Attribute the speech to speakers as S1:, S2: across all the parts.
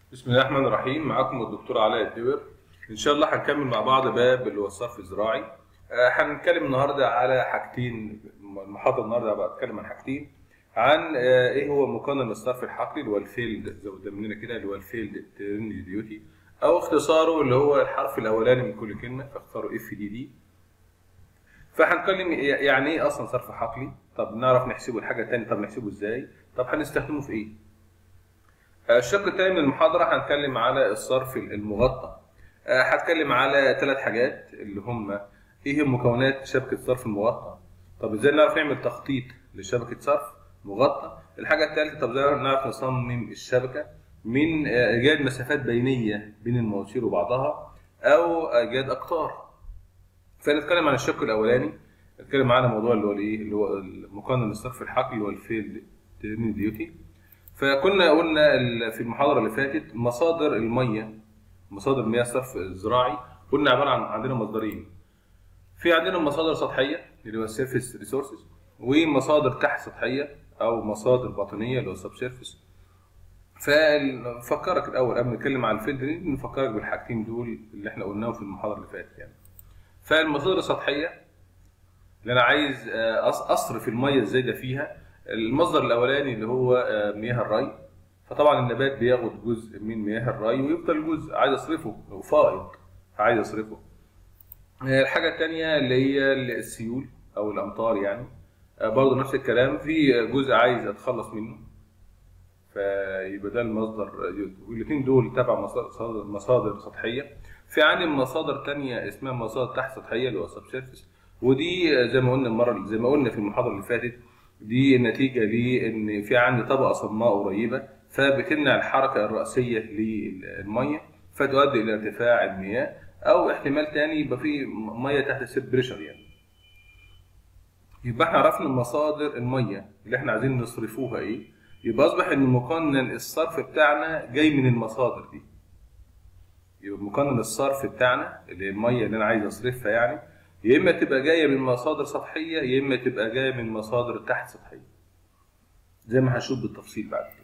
S1: بسم الله الرحمن الرحيم معاكم الدكتور علاء الدور ان شاء الله هنكمل مع بعض باب اللي هو الصرف الزراعي آه، هنتكلم النهارده على حاجتين المحاضره النهارده بقى اتكلم عن حاجتين عن آه، ايه هو مقنن الصرف الحقلي اللي هو الفيلد زي ما قدامنا كده اللي هو الفيلد ترند ديوتي او اختصاره اللي هو الحرف الاولاني من كل كلمه فاختصاره اف دي دي فهنتكلم يعني ايه اصلا صرف حقلي طب نعرف نحسبه الحاجه الثانيه طب نحسبه ازاي طب هنستخدمه في ايه الشق الثاني من المحاضرة هنتكلم على الصرف المغطى. آه، هتكلم على ثلاث حاجات اللي هم ايه هم مكونات شبكة الصرف المغطى؟ طب ازاي نعرف نعمل تخطيط لشبكة صرف مغطى؟ الحاجة الثالثة طب ازاي نعرف نصمم الشبكة من آه، ايجاد مسافات بينية بين المواسير وبعضها او ايجاد اقطار. فنتكلم عن الشق الاولاني نتكلم على موضوع اللي هو الايه اللي هو مقنن الصرف الحقلي اللي هو الفيلد ترمين ديوتي. فكنا قلنا ال- في المحاضرة اللي فاتت مصادر المية مصادر مياه الصرف الزراعي قلنا عبارة عن عندنا مصدرين في عندنا مصادر سطحية اللي هو السيرفيس ريسورسز ومصادر تحت سطحية أو مصادر باطنية اللي هو السب سيرفيس فنفكرك الأول قبل ما نتكلم عن الفيلد نفكرك بالحاجتين دول اللي احنا قلناهم في المحاضرة اللي فاتت يعني فالمصادر السطحية اللي أنا عايز آه، أص- أصرف المية الزايدة فيها المصدر الاولاني اللي هو آه، مياه الري فطبعا النبات بياخد جزء من مياه الري ويفضل جزء عايز اصرفه لو فائض عايز اصرفه آه، الحاجه الثانيه اللي هي السيول او الامطار يعني آه، برضه نفس الكلام في جزء عايز اتخلص منه فيبقى ده المصدر والاثنين دول تبع مصادر مصادر سطحيه في عندي مصادر تانية اسمها مصادر تحت سطحيه اللي هو سب سيرفيس ودي آه، زي ما قلنا المره زي ما قلنا في المحاضره اللي فاتت دي نتيجة لأن في عندي طبقة صماء قريبة فبتمنع الحركة الرأسية للمية فتؤدي إلى ارتفاع المياه أو احتمال تاني يبقى في مية تحت السيت بريشر يعني. يبقى احنا عرفنا مصادر المية اللي احنا عايزين نصرفوها ايه يبقى أصبح إن مقنن الصرف بتاعنا جاي من المصادر دي. يبقى مقنن الصرف بتاعنا اللي هي المية اللي أنا عايز أصرفها يعني يا اما تبقى جايه من مصادر سطحيه يا اما تبقى جايه من مصادر تحت سطحيه زي ما هنشوف بالتفصيل بعد كده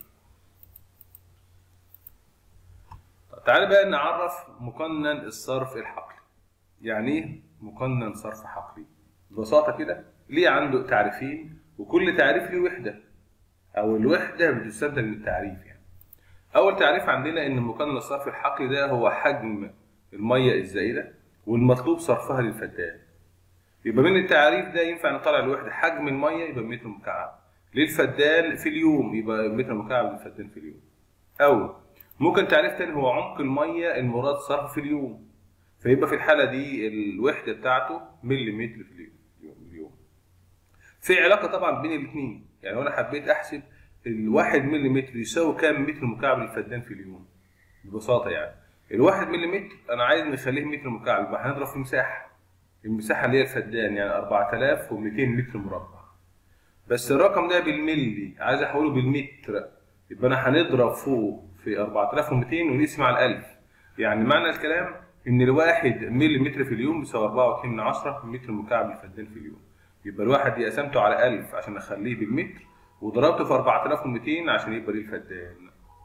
S1: طب تعالى بقى نعرف مقنن الصرف الحقلي يعني ايه مقنن صرف حقلي ببساطه كده ليه عنده تعريفين وكل تعريف له وحده او الوحده بتستبدل من التعريف يعني اول تعريف عندنا ان مقنن الصرف الحقلي ده هو حجم الميه الزائده والمطلوب صرفها للفدان يبقى من التعريف ده ينفع نطلع الوحده حجم الميه يبقى متر مكعب للفدان في اليوم يبقى متر مكعب للفدان في اليوم او ممكن تعريف تاني هو عمق الميه المراد صرفه في اليوم فيبقى في الحاله دي الوحده بتاعته مليمتر في اليوم اليوم في علاقه طبعا بين الاثنين يعني لو انا حبيت احسب الواحد مليمتر يساوي كام متر مكعب للفدان في اليوم ببساطه يعني الواحد مليمتر انا عايز نخليه متر مكعب يبقى هنضرب في مساحه المساحه اللي هي الفدان يعني 4200 متر مربع بس الرقم ده بالملي عايز احوله بالمتر يبقى انا هنضرب فوق في 4200 ونقسم على 1000 يعني معنى الكلام ان الواحد ملي متر في اليوم بيساوي 4.2 من عشرة متر مكعب للفدان في اليوم يبقى الواحد دي قسمته على 1000 عشان اخليه بالمتر وضربته في 4200 عشان يبقى للفدان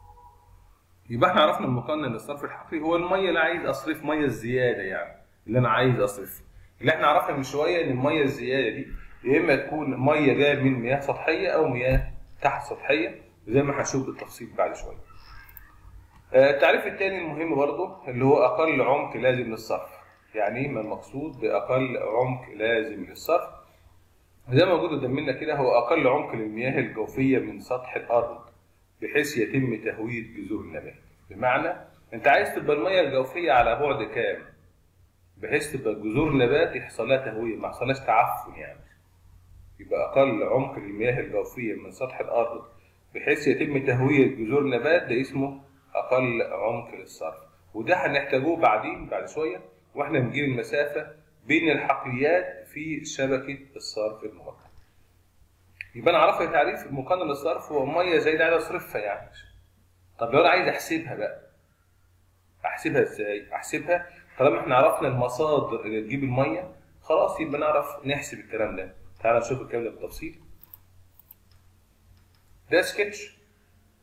S1: يبقى احنا عرفنا المقنن للصرف الحقلي هو الميه اللي عايز اصرف ميه الزياده يعني اللي انا عايز اصرفها اللي احنا عرفنا من شويه ان الميه الزياده دي يا اما تكون ميه جايه من مياه سطحيه او مياه تحت سطحيه زي ما هنشوف بالتفصيل بعد شويه. آه، التعريف الثاني المهم برضه اللي هو اقل عمق لازم للصرف. يعني ايه ما المقصود باقل عمق لازم للصرف؟ زي ما موجود قدامنا كده هو اقل عمق للمياه الجوفيه من سطح الارض بحيث يتم تهويه جذور النبات. بمعنى انت عايز تبقى الميه الجوفيه على بعد كام؟ بحيث تبقى جذور النبات يحصل لها تهويه ما يحصلهاش تعفن يعني يبقى اقل عمق للمياه الجوفيه من سطح الارض بحيث يتم تهويه جذور النبات ده اسمه اقل عمق للصرف وده هنحتاجوه بعدين بعد شويه واحنا بنجيب المسافه بين الحقليات في شبكه الصرف المغطى يبقى انا عرفت تعريف مقنن للصرف هو ميه زي اللي عايز اصرفها يعني طب لو انا عايز احسبها بقى احسبها ازاي احسبها طالما احنا عرفنا المصادر اللي تجيب الميه خلاص يبقى نعرف نحسب الكلام ده تعال نشوف الكلام ده بالتفصيل ده سكتش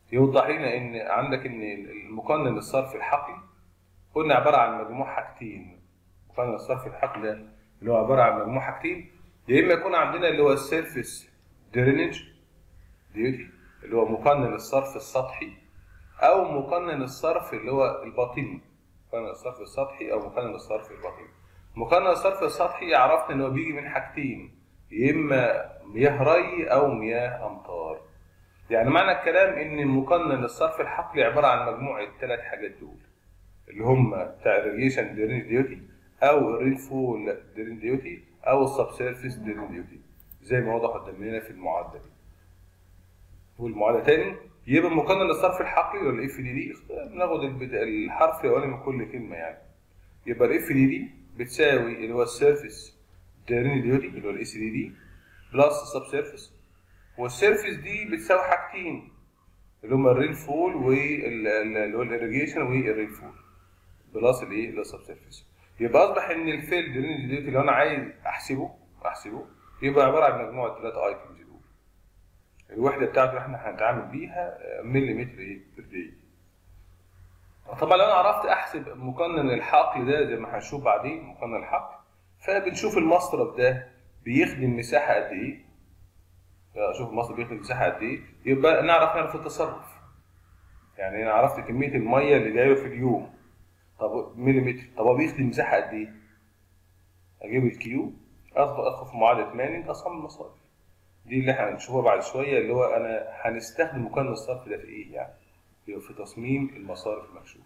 S1: يوضح لنا ان عندك ان المقنن الصرف الحقلي قلنا عباره عن مجموع حاجتين مقنن الصرف الحقلي ده اللي هو عباره عن مجموع حاجتين يا اما يكون عندنا اللي هو السيرفيس درينج ديوتي اللي هو مقنن الصرف السطحي او مقنن الصرف اللي هو الباطني مقنن الصرف السطحي او مقنن الصرف الباطني مقنن الصرف السطحي عرفنا ان هو بيجي من حاجتين يا اما مياه ري او مياه امطار يعني معنى الكلام ان مقنن الصرف الحقلي عباره عن مجموعه ثلاث حاجات دول اللي هم بتاع الريليشن درين ديوتي او الرين فول درين ديوتي او السب سيرفيس درين ديوتي زي ما وضح قدامنا في المعادله دي والمعادله تاني يبقى مقنن الصرف الحقلي ولا الاف دي دي بناخد البد- الحرف الاولاني من كل كلمه يعني يبقى الاف دي دي بتساوي اللي هو السيرفيس درين ديوتي اللي هو الاس دي دي بلس السب سيرفيس والسيرفيس دي بتساوي حاجتين اللي هما الرين فول واللي هو الاريجيشن والرين فول بلس الايه اللي هو السب سيرفيس يبقى اصبح ان الفيلد رينج ديوتي لو انا عايز احسبه احسبه يبقى عباره عن مجموعه ثلاثه ايتمز دول الوحده بتاعته اللي احنا هنتعامل بيها آه، مليمتر ايه بير داي طبعا لو انا عرفت احسب مقنن الحقل ده زي ما هنشوف بعدين مقنن الحقل فبنشوف المصرف ده بيخدم مساحه قد ايه اشوف المصرف بيخدم مساحه قد ايه يبقى نعرف نعرف التصرف يعني انا عرفت كميه الميه اللي جايه في اليوم طب مليمتر طب هو بيخدم مساحه قد ايه اجيب الكيو ادخل ادخل في معادله مانينج اصم المصارف دي اللي احنا هنشوفها بعد شويه اللي هو انا هنستخدم مقنن الصرف ده في ايه يعني يبقى في تصميم المصارف المكشوفه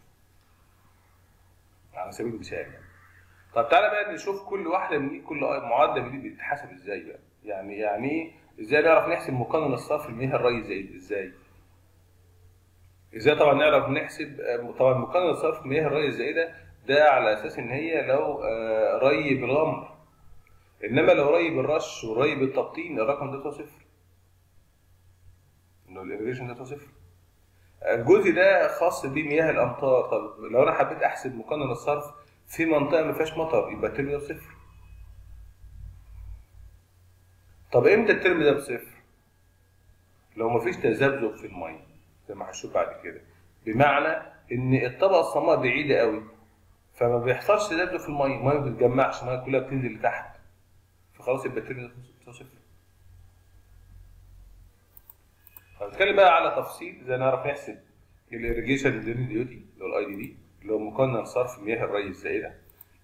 S1: على سبيل المثال يعني طب تعالى بقى نشوف كل واحده من دي كل معادله من دي بتتحسب ازاي بقى يعني يعني ايه ازاي نعرف نحسب مقنن الصرف المياه الري ازاي ازاي ازاي طبعا نعرف نحسب آه، طبعا مقنن الصرف المياه الري الزائده ده على اساس ان هي لو آه، ري بالغمر انما لو ري بالرش وري بالتبطين الرقم ده بتاعه صفر انه الاريجيشن ده بتاعه صفر الجزء ده خاص بمياه الامطار طب لو انا حبيت احسب مقنن الصرف في منطقه ما فيهاش مطر يبقى الترم ده بصفر طب امتى الترم ده بصفر لو ما فيش تذبذب في الميه زي ما هنشوف بعد كده بمعنى ان الطبقه الصماء بعيده قوي فما بيحصلش تذبذب في الميه الميه ما بتتجمعش الميه كلها بتنزل لتحت فخلاص يبقى الترم ده صفر هنتكلم بقى على تفصيل ازاي نعرف نحسب الاريجيشن درين ديوتي اللي هو الاي دي دي اللي هو مقنن صرف مياه الري الزائده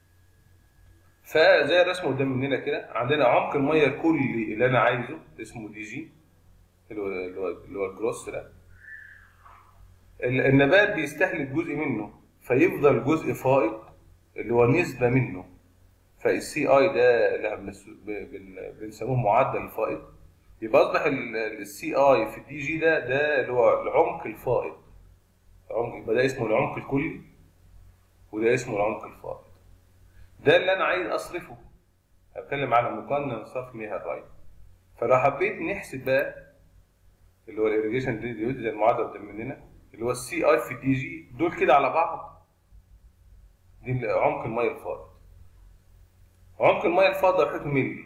S1: فزي الرسم قدام مننا كده عندنا عمق الميه الكلي اللي انا عايزه اسمه دي جي اللي هو اللي هو, اللي هو الجروس ده ال- النبات بيستهلك جزء منه فيفضل جزء فائض اللي هو نسبه منه فالسي اي ده اللي بنس- ب- بن- بنسموه معدل الفائض يبقى اصبح السي اي في الدي جي ده ده اللي هو العمق الفائض عمق يبقى ده اسمه العمق الكلي وده اسمه العمق الفائض ده اللي انا عايز اصرفه هتكلم على مقنن صرف مياه الري فلو حبيت نحسب بقى اللي هو الاريجيشن دي ديوتي زي المعادله قدام مننا اللي هو السي اي في الدي جي دول كده على بعض دي عمق الميه الفائض عمق الميه الفائض ده وحدته ملي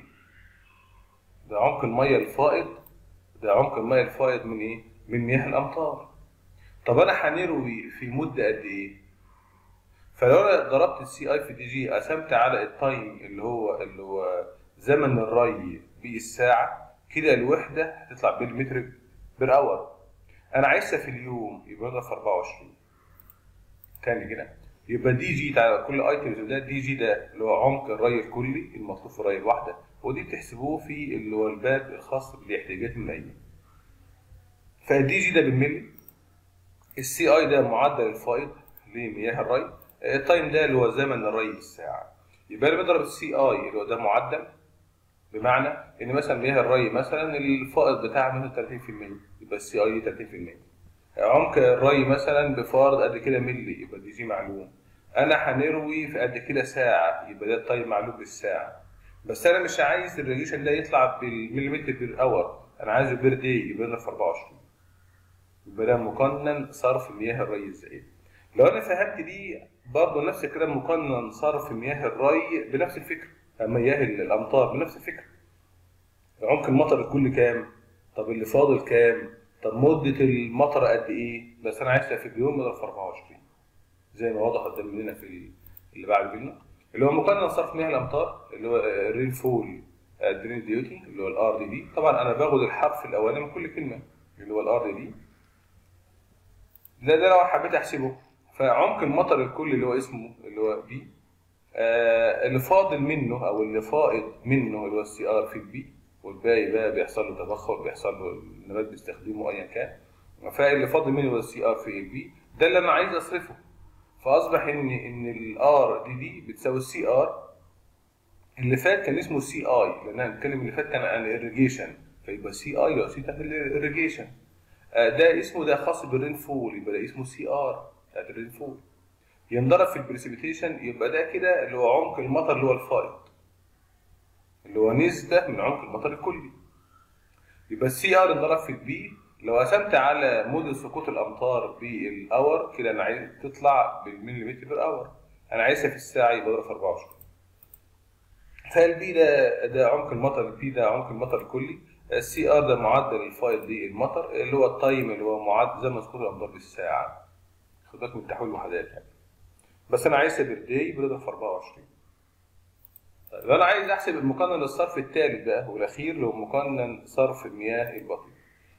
S1: ده عمق الميه الفائض ده عمق الميه الفائض من ايه؟ من مياه الامطار طب انا هنروي في مده قد ايه؟ فلو انا ضربت السي اي في دي جي قسمت على التايم اللي هو اللي هو زمن الري بالساعه كده الوحده هتطلع بالمتر بير اور انا عايزها في اليوم يبقى اضرب في 24 تاني كده يبقى دي جي على كل ايتمز ده دي جي ده اللي هو عمق الري الكلي المطلوب في الري الواحده ودي بتحسبوه في اللي هو الباب الخاص بالاحتياجات المائيه فالدي جي ده بالملي السي اي ده معدل الفائض لمياه الري التايم ده اللي هو زمن الري بالساعه يبقى انا بضرب السي اي اللي هو ده معدل بمعنى ان مثلا مياه الري مثلا الفائض بتاعها مثلا 30% يبقى السي اي دي 30% عمق الري مثلا بفارض قد كده ملي يبقى دي جي معلوم انا هنروي في قد كده ساعه يبقى ده التايم معلوم بالساعه بس انا مش عايز الريليشن ده يطلع بالمليمتر بير اور انا عايزه بير داي يبقى ده في 24 يبقى ده مقنن صرف مياه الري الزائد لو انا فهمت دي برضه نفس الكلام مقنن صرف مياه الري بنفس الفكره مياه الامطار بنفس الفكره عمق المطر الكل كام طب اللي فاضل كام طب مده المطر قد ايه بس انا عايزها في اليوم مضرب في 24 زي ما واضح قدام مننا في ال- اللي بعد منه اللي هو مقنن صرف مياه الامطار اللي هو الرين فول درين ديوتي اللي هو الار دي دي طبعا انا باخد الحرف الاولاني من كل كلمه اللي هو الار دي دي ده ده لو حبيت احسبه فعمق المطر الكلي اللي هو اسمه اللي هو بي آه اللي فاضل منه او اللي فائض منه اللي هو السي ار في البي والباقي بقى بيحصل له تبخر بيحصل له النبات بيستخدمه ايا كان فاللي فاضل منه هو السي ار في البي ده اللي انا عايز اصرفه فاصبح ان ان الار دي دي بتساوي السي ار اللي فات كان اسمه سي اي لان انا بتكلم اللي فات كان عن الاريجيشن فيبقى سي اي يبقى سي بتاعت الاريجيشن ده اسمه ده خاص بالرين فول يبقى ده اسمه سي ار بتاعت الرين فول ينضرب في البريسيبيتيشن يبقى ده كده اللي هو عمق المطر اللي هو الفائض اللي هو نسبة من عمق المطر الكلي يبقى السي ار انضرب في البي لو قسمت على مدة سقوط الامطار بالاور كده انا عايز تطلع بالمليمتر بير اور انا عايزها في الساعة يبقى اضرب في 24 فالبي ده ده عمق المطر البي ده عمق المطر الكلي السي ار ده معدل الفائض دي المطر اللي هو التايم اللي هو معدل زمن سقوط الامطار بالساعة خد بالك من تحويل الوحدات يعني بس انا عايزها بالدي بنضرب في 24 طيب انا عايز احسب المقنن للصرف الثالث بقى والاخير اللي هو مقنن صرف المياه البطيئه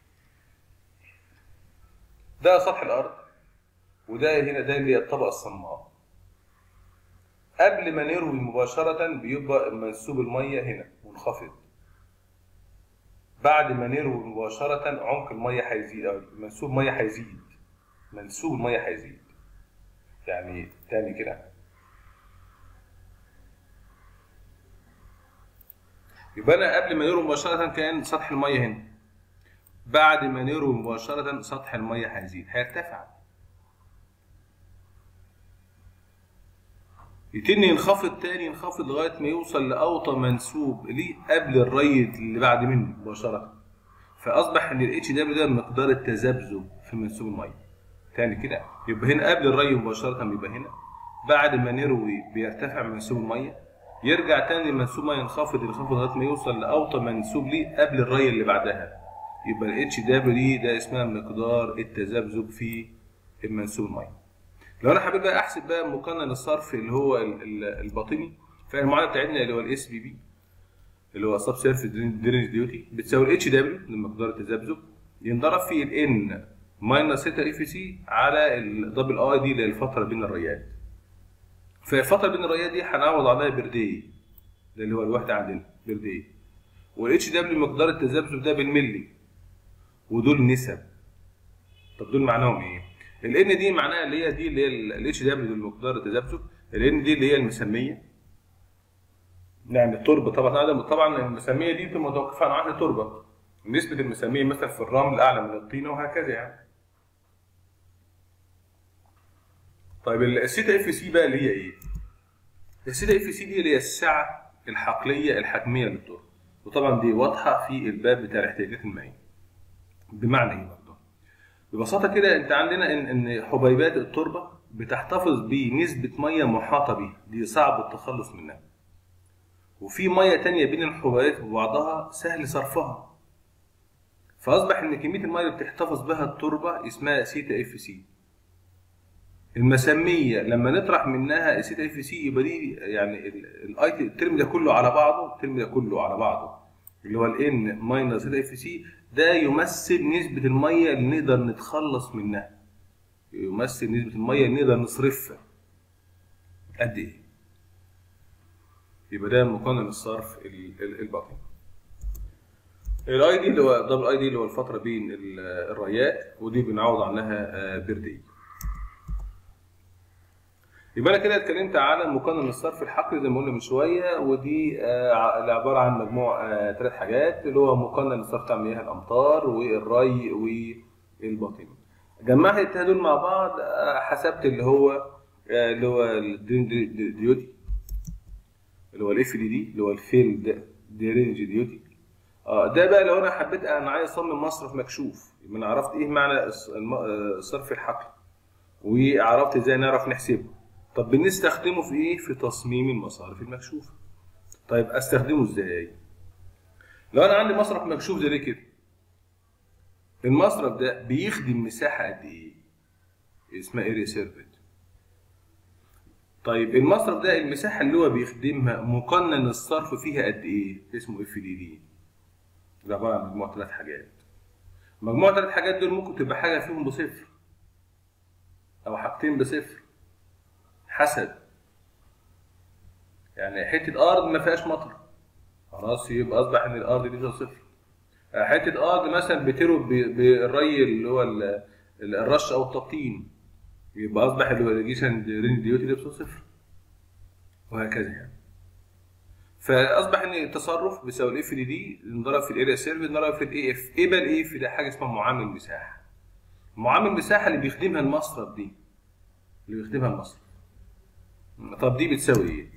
S1: ده سطح الارض وده هنا ده اللي هي الطبقه الصماء قبل ما نروي مباشرة بيبقى منسوب المية هنا منخفض بعد ما نروي مباشرة عمق المية هيزيد أو منسوب المية هيزيد منسوب المية هيزيد يعني تاني كده يبقى انا قبل ما نروي مباشرة كان سطح المية هنا بعد ما نروي مباشرة سطح المية هيزيد هيرتفع يتني ينخفض تاني ينخفض لغاية ما يوصل لأوطى منسوب ليه قبل الري اللي بعد منه مباشرة فأصبح إن ال HW ده مقدار التذبذب في منسوب المية تاني كده يبقى هنا قبل الري مباشرة بيبقى هنا بعد ما نروي بيرتفع منسوب المية يرجع تاني منسوب مية ينخفض ينخفض لغاية ما يوصل لأوطى منسوب ليه قبل الري اللي بعدها يبقى ال HW دي ده اسمها مقدار التذبذب في المنسوب المية لو انا حابب بقى احسب بقى مقنن الصرف اللي هو ال- ال- الباطني فالمعادله بتاعتنا اللي هو الاس بي بي اللي هو سب سيرفيس درينج ديوتي بتساوي الاتش دبليو لمقدار التذبذب ينضرب في الان ماينس 6 اف سي على الدبل اي دي اللي هي الفتره بين الريات فالفتره بين الريات دي هنعوض عليها بردي ده اللي هو الوحده عندنا بردي والاتش دبليو مقدار التذبذب ده بالملي ودول نسب طب دول معناهم ايه؟ الان دي معناها اللي هي دي اللي هي الاتش دبليو المقدار التذبذب الان دي اللي هي المسميه يعني التربه طبعا طبعا المسميه دي بتبقى متوقفه عن عدد التربه نسبه المسميه مثلا في الرمل اعلى من الطينه وهكذا يعني طيب السيتا اف سي بقى اللي هي ايه؟ السيتا اف سي دي اللي هي السعه الحقليه الحتميه للتربه وطبعا دي واضحه في الباب بتاع الاحتياجات المائيه بمعنى ايه برضه؟ ببساطه كده انت عندنا ان ان حبيبات التربه بتحتفظ بنسبه ميه محاطه بيها دي صعب التخلص منها وفي ميه تانية بين الحبيبات وبعضها سهل صرفها فاصبح ان كميه الميه اللي بتحتفظ بها التربه اسمها سيتا اف سي المسميه لما نطرح منها سيتا اف سي يبقى دي يعني الاي الترم ده كله على بعضه الترم ده كله على بعضه اللي هو الان ماينس سيتا اف سي ده يمثل نسبه الميه اللي نقدر نتخلص منها يمثل نسبه الميه اللي نقدر نصرفها قد ايه يبقى ده مقنن الصرف ال- ال- الباطني الاي دي اللي هو دبل اي دي اللي هو الفتره بين ال- الريات ودي بنعوض عنها بيردي يبقى انا كده اتكلمت على مقنن الصرف الحقلي زي ما قلنا من شويه ودي آه، اللي عباره عن مجموع ثلاث حاجات اللي هو مقنن الصرف بتاع مياه الامطار والري والباطني جمعت التلاته دول مع بعض آه، حسبت اللي هو آه، اللي هو الدين دي- دي- ديوتي اللي هو الاف دي دي اللي هو الفيلد درينج ديوتي اه ده بقى لو انا حبيت انا عايز اصمم مصرف مكشوف يبقى انا عرفت ايه معنى الص- الم- آه، الصرف الحقلي وعرفت ازاي نعرف نحسبه طب بنستخدمه في ايه في تصميم المصارف المكشوفه طيب استخدمه ازاي لو انا عندي مصرف مكشوف زي ده كده المصرف ده بيخدم مساحه قد ايه اسمها اريا سيرفيت طيب المصرف ده المساحه اللي هو بيخدمها مقنن الصرف فيها قد ايه اسمه اف دي دي ده عباره عن مجموعه ثلاث حاجات مجموعه ثلاث حاجات دول ممكن تبقى حاجه فيهم بصفر او حاجتين بصفر حسب يعني حته ارض ما فيهاش مطر خلاص يبقى اصبح ان الارض دي صفر حته ارض مثلا بتروي ب- بالري اللي هو ال- ال- الرش او التبطين يبقى اصبح الاريجيشن رين ديوتي ده صفر وهكذا يعني فاصبح ان التصرف بيساوي الاف دي دي نضرب في الاريا سيرفي نضرب في الاي اف ايه بقى الاي اف ده حاجه اسمها معامل مساحه معامل مساحه اللي بيخدمها المصرف دي اللي بيخدمها المصرف طب دي بتساوي ايه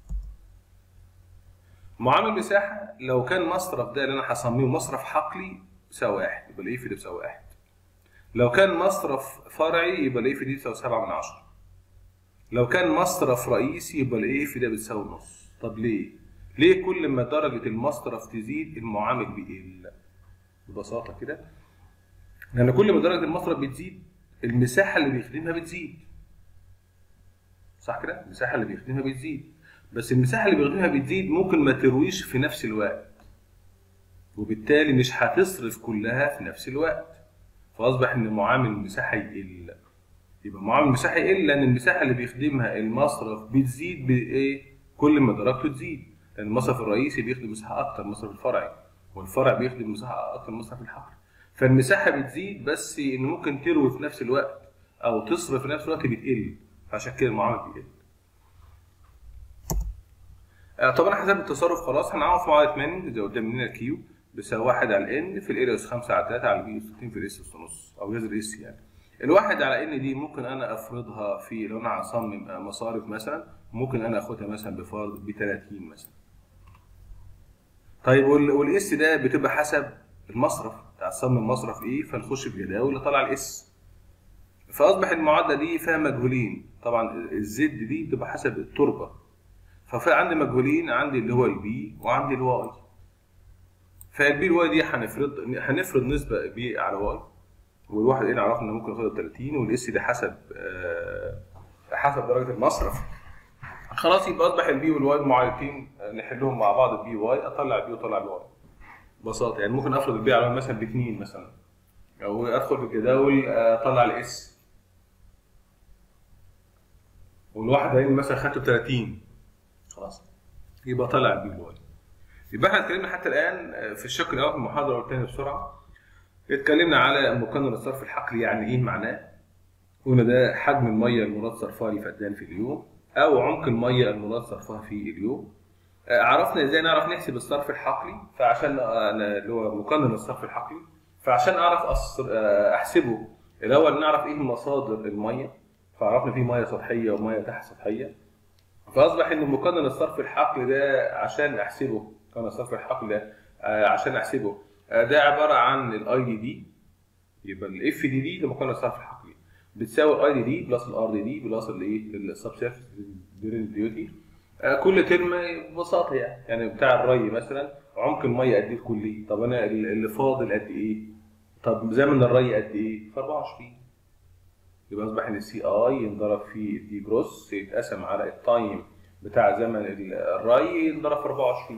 S1: معامل مساحه لو كان مصرف ده اللي انا هسميه مصرف حقلي بيساوي واحد يبقى الاي في ده بيساوي واحد لو كان مصرف فرعي يبقى الاي في دي بتساوي سبعة من عشرة لو كان مصرف رئيسي يبقى الاي في ده بتساوي نص طب ليه؟ ليه كل ما درجة المصرف تزيد المعامل بيقل؟ ببساطة كده لأن كل ما درجة المصرف بتزيد المساحة اللي بيخدمها بتزيد صح كده؟ المساحة اللي بيخدمها بتزيد بس المساحة اللي بيخدمها بتزيد ممكن ما ترويش في نفس الوقت وبالتالي مش هتصرف كلها في نفس الوقت فأصبح إن معامل المساحة يقل يبقى معامل المساحة يقل لأن المساحة اللي بيخدمها المصرف بتزيد بإيه؟ كل ما درجته تزيد لأن المصرف الرئيسي بيخدم مساحة أكتر من المصرف الفرعي والفرع بيخدم مساحة أكتر من المصرف الحقل فالمساحة بتزيد بس إن ممكن تروي في نفس الوقت أو تصرف في نفس الوقت بتقل فعشان كده المعامل بيقل آه، طب انا حسبت التصرف خلاص هنعرف معادله مانينج زي قدام مننا الكيو بيساوي 1 على ان في الاريا اس 5 على 3 على بي اس 60 في الاس اس نص او جذر اس يعني الواحد على ان دي ممكن انا افرضها في لو انا هصمم آه، مصارف مثلا ممكن انا اخدها مثلا بفرض ب 30 مثلا طيب وال- والاس ده بتبقى حسب المصرف بتاع تصمم مصرف ايه فنخش في جداول اللي طالع الاس فاصبح المعادله دي فيها مجهولين طبعا الزد دي بتبقى حسب التربه ففي عندي مجهولين عندي اللي هو البي وعندي الواي فالبي الواي دي هنفرض هنفرض نسبه بي على واي والواحد هنا عرفنا ان ممكن ياخدها 30 والاس دي حسب آه، حسب درجه المصرف خلاص يبقى اصبح البي والواي معادلتين آه، نحلهم مع بعض البي واي اطلع البي واطلع الواي ببساطه يعني ممكن افرض البي على مثلا باثنين مثلا او ادخل في الجداول آه، اطلع الاس والواحد هنا مثلا خدته 30 خلاص يبقى طلع البي والواي يبقى احنا اتكلمنا حتى الان في الشق الاول في المحاضره والثاني بسرعه اتكلمنا على مقنن الصرف الحقلي يعني ايه معناه قلنا ده حجم الميه المراد صرفها لفدان في اليوم او عمق الميه المراد صرفها في اليوم آه، عرفنا ازاي نعرف نحسب الصرف الحقلي فعشان آه، أنا اللي هو مقنن الصرف الحقلي فعشان اعرف أصر- آه، احسبه الاول نعرف ايه مصادر الميه فعرفنا في ميه سطحيه وميه تحت سطحيه فاصبح ان مقنن الصرف الحقلي ده عشان احسبه مقنن الصرف الحقلي ده آه، عشان احسبه آه، ده عباره عن الاي دي دي يبقى الاف دي دي ده مقنن الصرف الحقلي بتساوي الاي دي دي بلس الار دي دي بلس الايه السب سيرفيس ديوتي كل ترم ببساطه يعني يعني بتاع الري مثلا عمق الميه قد ايه الكلي طب انا ال- اللي فاضل قد ايه طب زمن الري قد ايه في 24 يبقى اصبح ان السي اي ينضرب في الدي جروس يتقسم على التايم بتاع زمن ال- الري ينضرب في 24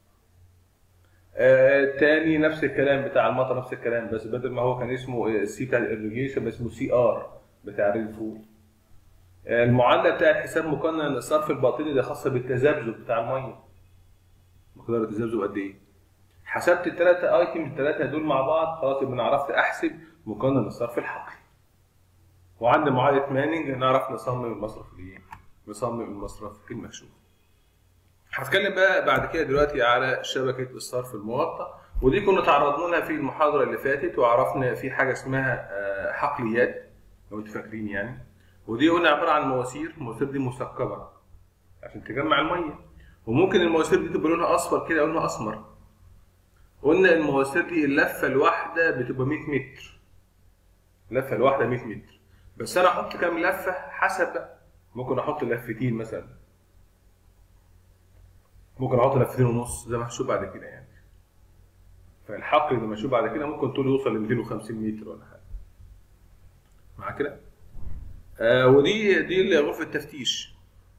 S1: آه تاني نفس الكلام بتاع المطر نفس الكلام بس بدل ما هو كان اسمه السي بتاع الاريجيشن اسمه سي ار بتاع الريل فول آه المعادله بتاعت حساب مقنن الصرف الباطني ده خاصه بالتذبذب بتاع الميه مقدار التذبذب قد ايه حسبت الثلاثه ايتم الثلاثه دول مع بعض خلاص يبقى انا عرفت احسب مقنن الصرف الحقلي وعند معادله مانينج نعرف نصمم المصرف الايه نصمم المصرف المكشوف هتكلم بقى بعد كده دلوقتي على شبكه الصرف الموطى ودي كنا تعرضنا لها في المحاضره اللي فاتت وعرفنا في حاجه اسمها آه، حقليات لو انتوا فاكرين يعني ودي قلنا عباره عن مواسير المواسير دي مثقبه عشان تجمع الميه وممكن المواسير دي تبقى لونها اصفر كده او لونها اسمر قلنا المواسير دي اللفه الواحده بتبقى 100 متر اللفه الواحده 100 متر بس انا احط كام لفه حسب بقى ممكن احط لفتين مثلا ممكن احط لفتين ونص زي ما هنشوف بعد كده يعني فالحقل لما اشوف بعد كده ممكن طوله يوصل ل 250 متر ولا حاجه مع كده آه ودي دي اللي غرفه التفتيش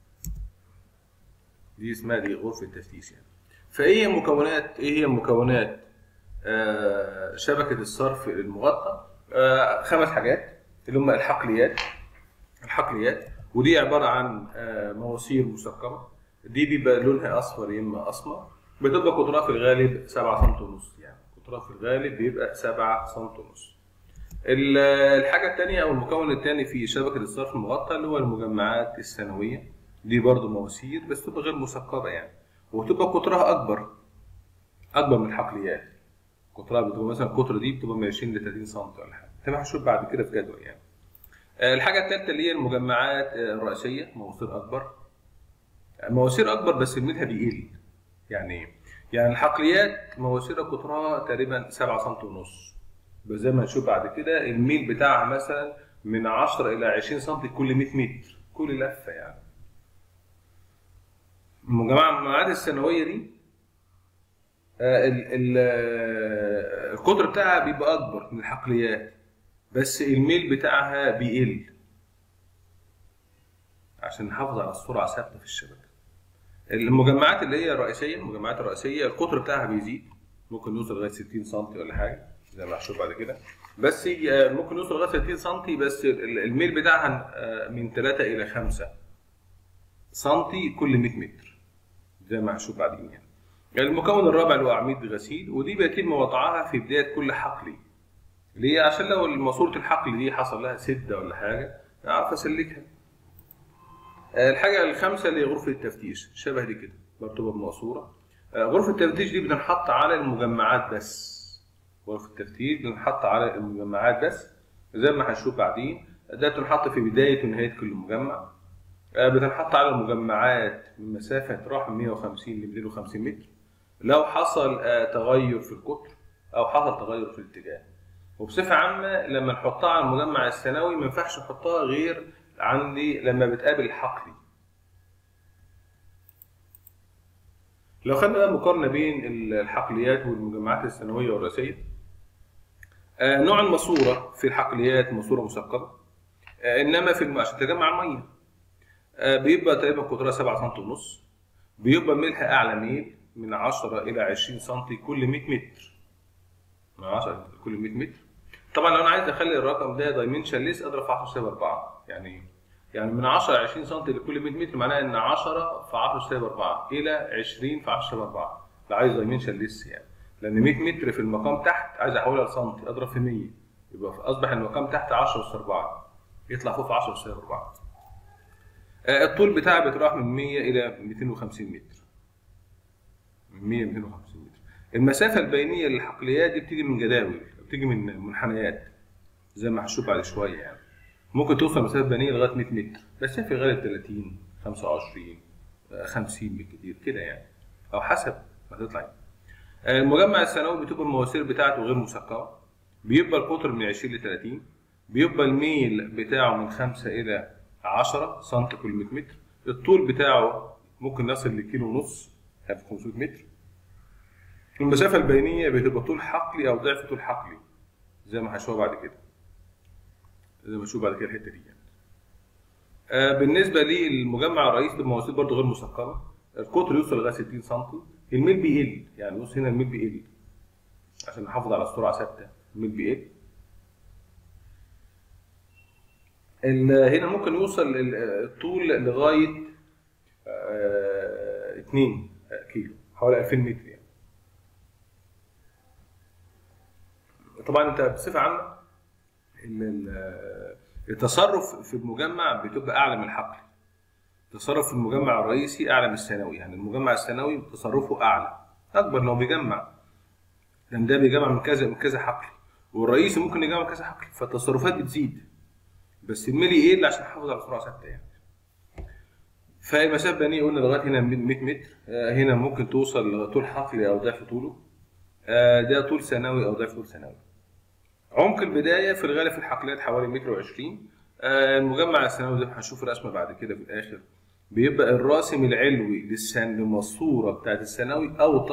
S1: دي اسمها دي غرفه التفتيش يعني فايه هي مكونات ايه هي مكونات آه شبكه الصرف المغطى آه خمس حاجات اللي هم الحقليات الحقليات ودي عباره عن آه مواسير مثقبه دي بيبقى لونها اصفر يا اما اسمر بتبقى قطرها في الغالب 7 سم ونص يعني قطرها في الغالب بيبقى 7 سم ونص ال- الحاجه الثانيه او المكون الثاني في شبكه الصرف المغطى اللي هو المجمعات الثانويه دي برضو مواسير بس تبقى غير مثقبه يعني وتبقى قطرها اكبر اكبر من الحقليات قطرها بتبقى مثلا القطره دي بتبقى من 20 ل 30 سم ولا حاجه تبقى هنشوف بعد كده في جدول يعني آه، الحاجه الثالثه اللي هي المجمعات آه، الرئيسيه مواسير اكبر مواسير اكبر بس الميلها بيقل يعني ايه؟ يعني الحقليات مواسير قطرها تقريبا 7 سم ونص بس زي ما نشوف بعد كده الميل بتاعها مثلا من 10 الى 20 سم كل 100 متر كل لفه يعني المجمعات الثانويه دي آه، ال- ال- آه، القطر بتاعها بيبقى اكبر من الحقليات بس الميل بتاعها بيقل عشان نحافظ على السرعه ثابته في الشبكه المجمعات اللي هي الرئيسيه المجمعات الرئيسيه القطر بتاعها بيزيد ممكن يوصل لغايه 60 سم ولا حاجه زي ما هنشوف بعد كده بس آه، ممكن يوصل لغايه 60 سم بس ال- الميل بتاعها آه، من 3 الى 5 سم كل 100 متر زي ما هنشوف بعدين يعني المكون الرابع اللي هو اعمده غسيل ودي بيتم وضعها في بدايه كل حقل ليه عشان لو ماسوره الحقل دي حصل لها سده ولا حاجه اعرف اسلكها آه، الحاجه الخامسه اللي هي غرفه التفتيش شبه دي كده برضه بماسوره آه، غرفه التفتيش دي بتنحط على المجمعات بس غرفه التفتيش بتنحط على المجمعات بس زي ما هنشوف بعدين ده بتنحط في بدايه ونهايه كل مجمع آه، بتنحط على المجمعات من مسافه تروح من 150 ل 250 متر لو حصل آه، تغير في القطر او حصل تغير في الاتجاه وبصفه عامه لما نحطها على المجمع الثانوي ما ينفعش نحطها غير عندي لما بتقابل حقلي لو خدنا بقى مقارنه بين الحقليات والمجمعات الثانويه والرئيسيه آه، نوع الماسوره في الحقليات ماسوره مثقبه آه، انما في الم- عشان تجمع الميه آه، بيبقى تقريبا قطرها 7 سم ونص بيبقى ميلها اعلى ميل من 10 الى 20 سم كل 100 متر من 10 كل 100 متر طبعا لو انا عايز اخلي الرقم ده دايمنشن ليس اضرب في 10 سالب 4 يعني يعني من 10 ل 20 سم لكل 100 متر معناها ان 10 في 10 سالب 4 الى 20 في 10 سالب 4 ده عايز دايمنشن ليس يعني لان 100 متر في المقام تحت عايز احولها لسنتي اضرب في 100 يبقى اصبح المقام تحت 10 اس 4 يطلع فوق في 10 اس 4 آه، الطول بتاعها بيتراوح من 100 الى 250 متر من 100 ل 250 متر المسافه البينيه للحقليات دي بتيجي من جداول بتيجي من منحنيات زي ما هنشوف بعد شويه يعني ممكن توصل مسافه بينيه لغايه 100 متر بس هي في الغالب 30 25 آه، 50 بالكتير كده يعني او حسب ما تطلع يعني. آه، المجمع الثانوي بتبقى المواسير بتاعته غير مثقبه بيبقى القطر من 20 ل 30 بيبقى الميل بتاعه من 5 الى 10 سم كل 100 متر الطول بتاعه ممكن يصل لكيلو ونص يعني 500 متر المسافة البينية بتبقى طول حقلي أو ضعف طول حقلي زي ما هنشوفها بعد كده زي ما نشوف بعد كده الحتة دي يعني. آه بالنسبة للمجمع الرئيسي المواسير برضه غير مثقبة القطر يوصل لغاية 60 سم الميل بيقل يعني بص هنا الميل بيقل عشان نحافظ على السرعة ثابتة الميل بيقل ال- هنا ممكن يوصل ال- الطول لغاية 2 كيلو حوالي 2000 متر يعني طبعا انت بصفه عامه ال- ال- التصرف في المجمع بتبقى اعلى من الحقل التصرف في المجمع الرئيسي اعلى من الثانوي يعني المجمع الثانوي تصرفه اعلى اكبر لو بيجمع لان ده بيجمع من كذا من كذا حقل والرئيسي ممكن يجمع من كذا حقل فالتصرفات بتزيد بس الملي يقل عشان يحافظ على سرعه ثابته يعني فالمسافه البينيه قلنا لغايه هنا 100 متر آه، هنا ممكن توصل لطول حقلي او ضعف طوله آه، ده طول ثانوي او ضعف طول ثانوي عمق البدايه في الغالب في الحقلات حوالي متر وعشرين آه، المجمع الثانوي زي ما هنشوف رسمه بعد كده في الاخر بيبقى الراسم العلوي للسن للماسوره بتاعت الثانوي اوطى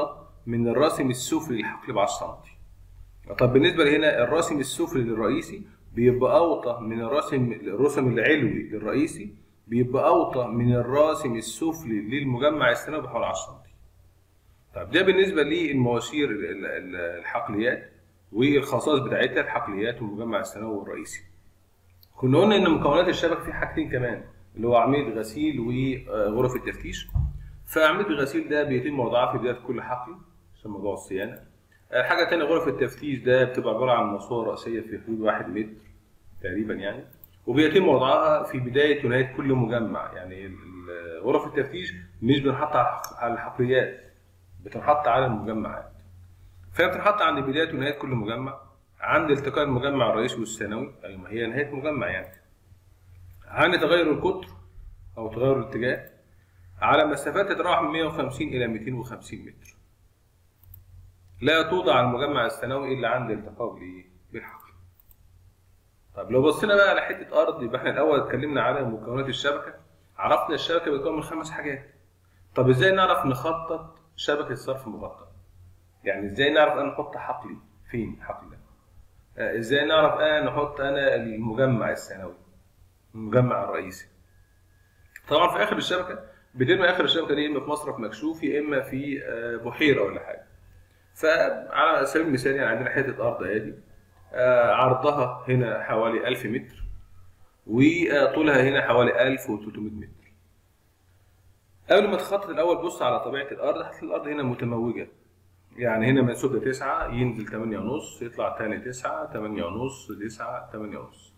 S1: من الراسم السفلي للحقل ب 10 سم طب بالنسبه لهنا الراسم السفلي للرئيسي بيبقى اوطى من الراسم الرسم العلوي للرئيسي بيبقى اوطى من الراسم السفلي للمجمع الثانوي بحوالي 10 سم طب ده بالنسبه للمواسير ال- ال- ال- الحقليات والخصائص بتاعتها الحقليات والمجمع الثانوي والرئيسي كنا قلنا ان مكونات الشبكه في حاجتين كمان اللي هو عمليه غسيل وغرف التفتيش فعمليه الغسيل ده بيتم وضعها في بدايه كل حقل عشان موضوع الصيانه آه، حاجه تانية غرف التفتيش ده بتبقى عباره عن ماسوره راسيه في حدود واحد متر تقريبا يعني وبيتم وضعها في بدايه ونهايه كل مجمع يعني ال- غرف التفتيش مش بنحط على الحق- على الحقليات بتنحط على المجمعات فهي بتنحط عند بدايه ونهايه كل مجمع عند التقاء المجمع الرئيسي والثانوي اي ما هي نهايه مجمع يعني عند تغير القطر او تغير الاتجاه على مسافات تتراوح من 150 الى 250 متر لا توضع المجمع الثانوي الا عند التقاء بالايه؟ بالحقل طب لو بصينا بقى على حته ارض يبقى احنا الاول اتكلمنا على مكونات الشبكه عرفنا الشبكه بتكون من خمس حاجات طب ازاي نعرف نخطط شبكه صرف مغطى يعني ازاي نعرف انا احط حقلي فين حقل ده آه، ازاي نعرف انا نحط انا المجمع الثانوي المجمع الرئيسي طبعا في اخر الشبكه بترمي اخر الشبكه دي اما في مصرف مكشوف يا اما في آه، بحيره ولا حاجه فعلى سبيل المثال يعني عندنا حته ارض ادي آه، عرضها هنا حوالي 1000 متر وطولها هنا حوالي 1300 متر قبل ما تخطط الاول بص على طبيعه الارض هتلاقي الارض هنا متموجه يعني هنا منسوب ده 9 ينزل 8 ونص يطلع تاني 9 8 ونص 9 8 ونص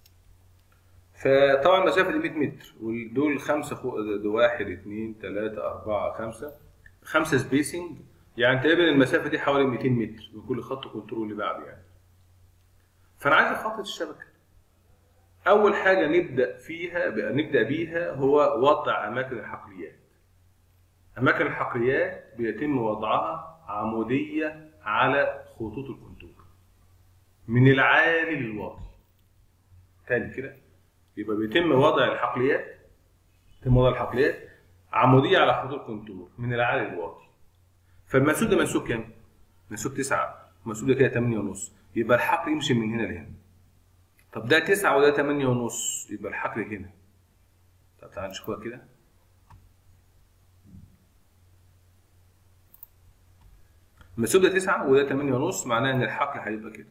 S1: فطبعا المسافه دي 100 متر ودول خمسه فوق ده واحد اثنين ثلاثه اربعه خمسه خمسه سبيسنج يعني تقريبا المسافه دي حوالي 200 متر من كل خط كنترول اللي بعده يعني فانا عايز اخطط الشبكه اول حاجه نبدا فيها نبدا بيها هو وضع اماكن الحقليات اماكن الحقليات بيتم وضعها عموديه على خطوط الكنتور من العالي للواطي تاني كده يبقى بيتم وضع الحقليات يتم وضع الحقليات عموديه على خطوط الكنتور من العالي للواطي فالمنسوب ده منسوب كام؟ منسوب 9 المنسوب ده كده 8 ونص يبقى الحقل يمشي من هنا لهنا طب ده 9 وده 8 ونص يبقى الحقل هنا طب تعال نشوفها كده المنسوب ده 9 وده 8 ونص معناه ان الحقل هيبقى كده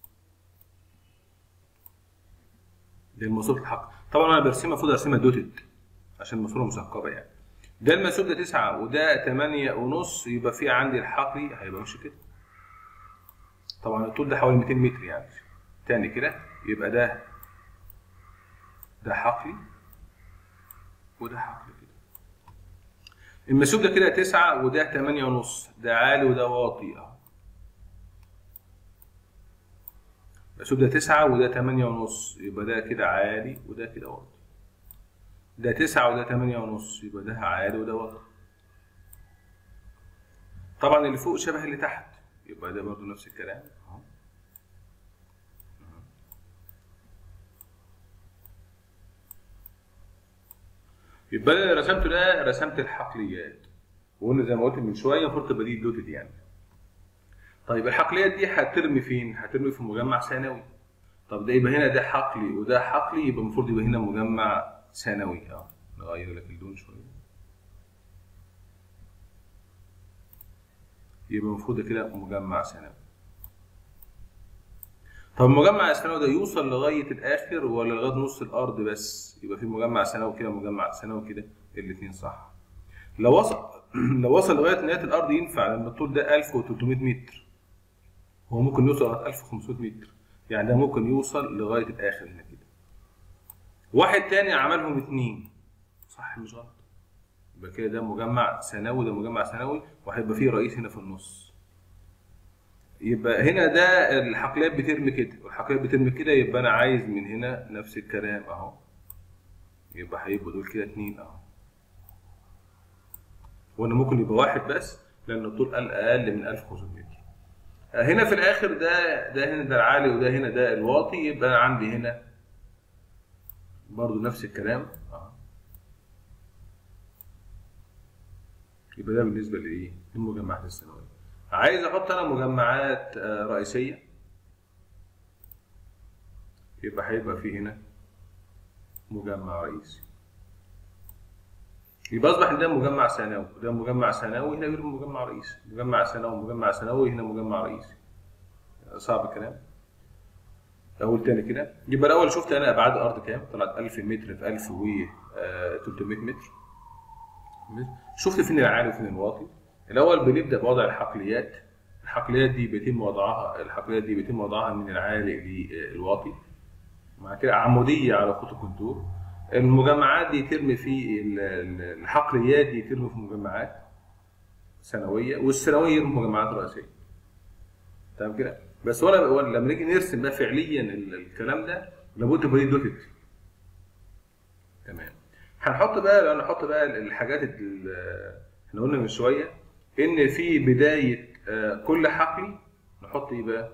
S1: ده المنسوب الحقل طبعا انا برسمها المفروض ارسمها دوتد عشان الماسوره مثقبه يعني ده المنسوب ده 9 وده 8 ونص يبقى في عندي الحقلي هيبقى ماشي كده طبعا الطول ده حوالي 200 متر يعني تاني كده يبقى ده ده حقلي وده حقلي كده المنسوب ده كده 9 وده 8 ونص ده عالي وده واطي اهو المنسوب ده 9 وده 8 ونص يبقى ده كده عالي وده كده واطي ده 9 وده 8 ونص يبقى ده عالي وده واطي طبعا اللي فوق شبه اللي تحت يبقى ده برضو نفس الكلام اهو يبقى انا اللي رسمته ده رسمت الحقليات وقلنا زي ما قلت من شويه المفروض تبقى دي دوتد يعني طيب الحقليات دي هترمي فين؟ هترمي في مجمع ثانوي طب ده يبقى هنا ده حقلي وده حقلي يبقى المفروض يبقى هنا مجمع ثانوي اه نغير لك اللون شويه يبقى المفروض كده مجمع ثانوي طب المجمع الثانوي ده يوصل لغايه الاخر ولا لغايه نص الارض بس يبقى في مجمع ثانوي كده مجمع ثانوي كده الاثنين صح لو وصل لو وصل لغايه نهايه الارض ينفع لان الطول ده 1300 متر هو ممكن يوصل لغايه 1500 متر يعني ده ممكن يوصل لغايه الاخر هنا كده واحد تاني عملهم اتنين صح مش غلط يبقى كده ده مجمع ثانوي ده مجمع ثانوي وهيبقى فيه رئيس هنا في النص يبقى هنا ده الحقليات بترمي كده والحقليات بترمي كده يبقى انا عايز من هنا نفس الكلام اهو يبقى هيبقوا دول كده اتنين اهو وانا ممكن يبقى واحد بس لان الطول قل اقل من 1500 متر هنا في الاخر ده ده هنا ده العالي وده هنا ده الواطي يبقى انا عندي هنا برضو نفس الكلام اهو يبقى ده بالنسبه لايه؟ للمجمعات الثانويه عايز احط انا مجمعات آه، رئيسيه يبقى هيبقى في هنا مجمع رئيسي يبقى اصبح ده مجمع ثانوي ده مجمع ثانوي هنا غير مجمع رئيسي مجمع ثانوي مجمع ثانوي هنا مجمع رئيسي صعب الكلام اقول تاني كده يبقى الاول شفت انا ابعاد الارض كام طلعت 1000 متر في 1300 متر شفت فين العالي وفين الواطي الاول بنبدا بوضع الحقليات الحقليات دي بيتم وضعها الحقليات دي بيتم وضعها من العالي للواطي مع كده عموديه على خط الكونتور المجمعات دي ترمي في ال- ال- الحقليات دي ترمي في مجمعات ثانويه والثانويه يرمي في مجمعات رئيسيه تمام كده بس ولا ولا لما نيجي نرسم بقى فعليا ال- الكلام ده لابد يبقى ليه دوتد تمام هنحط بقى لو نحط بقى الحاجات ال- احنا قلنا من شويه ان في بدايه آه، كل حقل نحط ايه بقى؟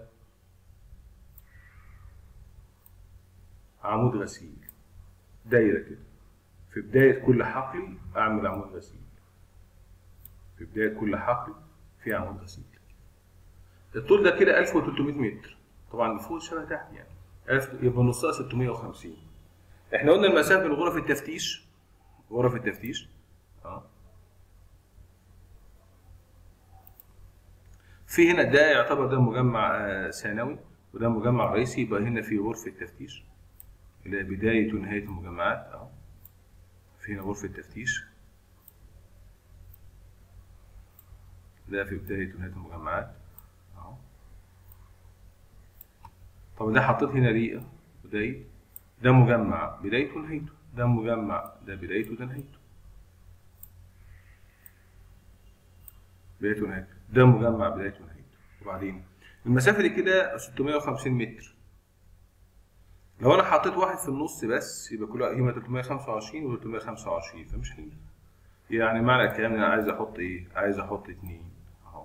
S1: عمود غسيل دايره كده في بدايه كل حقل اعمل عمود غسيل في بدايه كل حقل في عمود غسيل الطول ده كده 1300 متر طبعا فوق شبه تحت يعني 1000 يبقى نصها 650 احنا قلنا المسافه من غرف التفتيش غرف التفتيش اه في هنا ده يعتبر ده مجمع آه، ثانوي وده مجمع رئيسي يبقى هنا في غرفه تفتيش اللي هي بدايه ونهايه المجمعات اهو في هنا غرفه تفتيش ده في بدايه ونهايه المجمعات اهو طب ده حطيت هنا ليه بدايه ده مجمع بدايته ونهايته ده مجمع ده بدايته ده نهايته بدايته ونهايته ده مجمع بدايته ونهايته وبعدين المسافه دي كده 650 متر لو انا حطيت واحد في النص بس يبقى كل هما 325 و 325 فمش هينفع يعني معنى الكلام ان انا عايز احط ايه؟ عايز احط اتنين اهو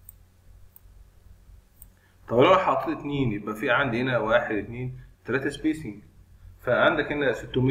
S1: طب لو انا حطيت اتنين يبقى في عندي هنا واحد اتنين تلاتة سبيسنج فعندك هنا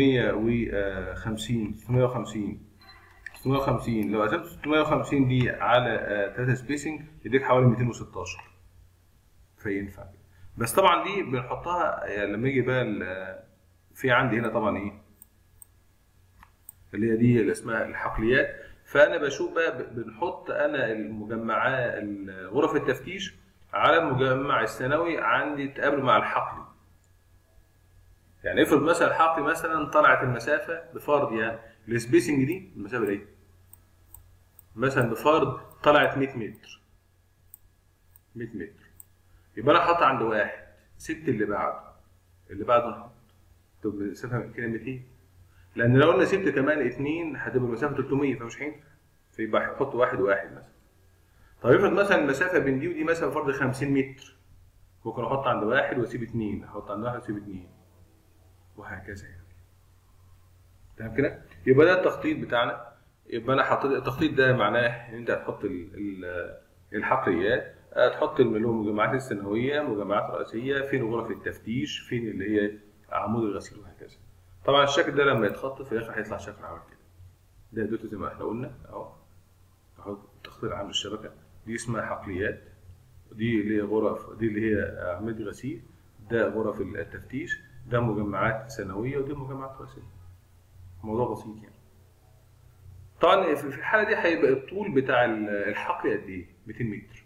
S1: 650 650 650 لو قسمت 650 دي على 3 سبيسنج يديك حوالي 216 فينفع بس طبعا دي بنحطها يعني لما يجي بقى ال- في عندي هنا طبعا ايه اللي هي دي اللي اسمها الحقليات فانا بشوف بقى ب- بنحط انا المجمعات غرف التفتيش على المجمع الثانوي عندي تقابل مع الحقلي يعني افرض مثلا الحقل مثلا طلعت المسافه بفرض يعني السبيسنج دي المسافه دي مثلا بفرض طلعت 100 متر 100 متر يبقى انا حاطط عند واحد سبت اللي بعده اللي بعده نحط طب المسافه كده 200 لان لو قلنا سبت كمان اثنين هتبقى المسافه 300 فمش هينفع فيبقى هحط واحد واحد مثلا طيب افرض مثلا المسافه بين دي ودي مثلا فرض 50 متر ممكن احط عند واحد واسيب اثنين احط عند واحد واسيب اثنين وهكذا يعني تمام كده يبقى ده التخطيط بتاعنا يبقى انا حطيت التخطيط ده معناه ان انت هتحط ال- ال- الحقليات آه، تحط اللي هو المجمعات الثانويه مجمعات رئيسيه فين غرف التفتيش فين اللي هي عمود الغسيل وهكذا طبعا الشكل ده لما يتخط في الاخر هيطلع شكل عامل كده ده دوت زي ما احنا قلنا اهو اهو تخطيط عام الشبكه دي اسمها حقليات دي اللي هي غرف دي اللي هي اعمده غسيل ده غرف التفتيش ده مجمعات ثانويه ودي مجمعات رئيسيه موضوع بسيط يعني طبعا في في الحاله دي هيبقى الطول بتاع ال- الحقل قد ايه 200 متر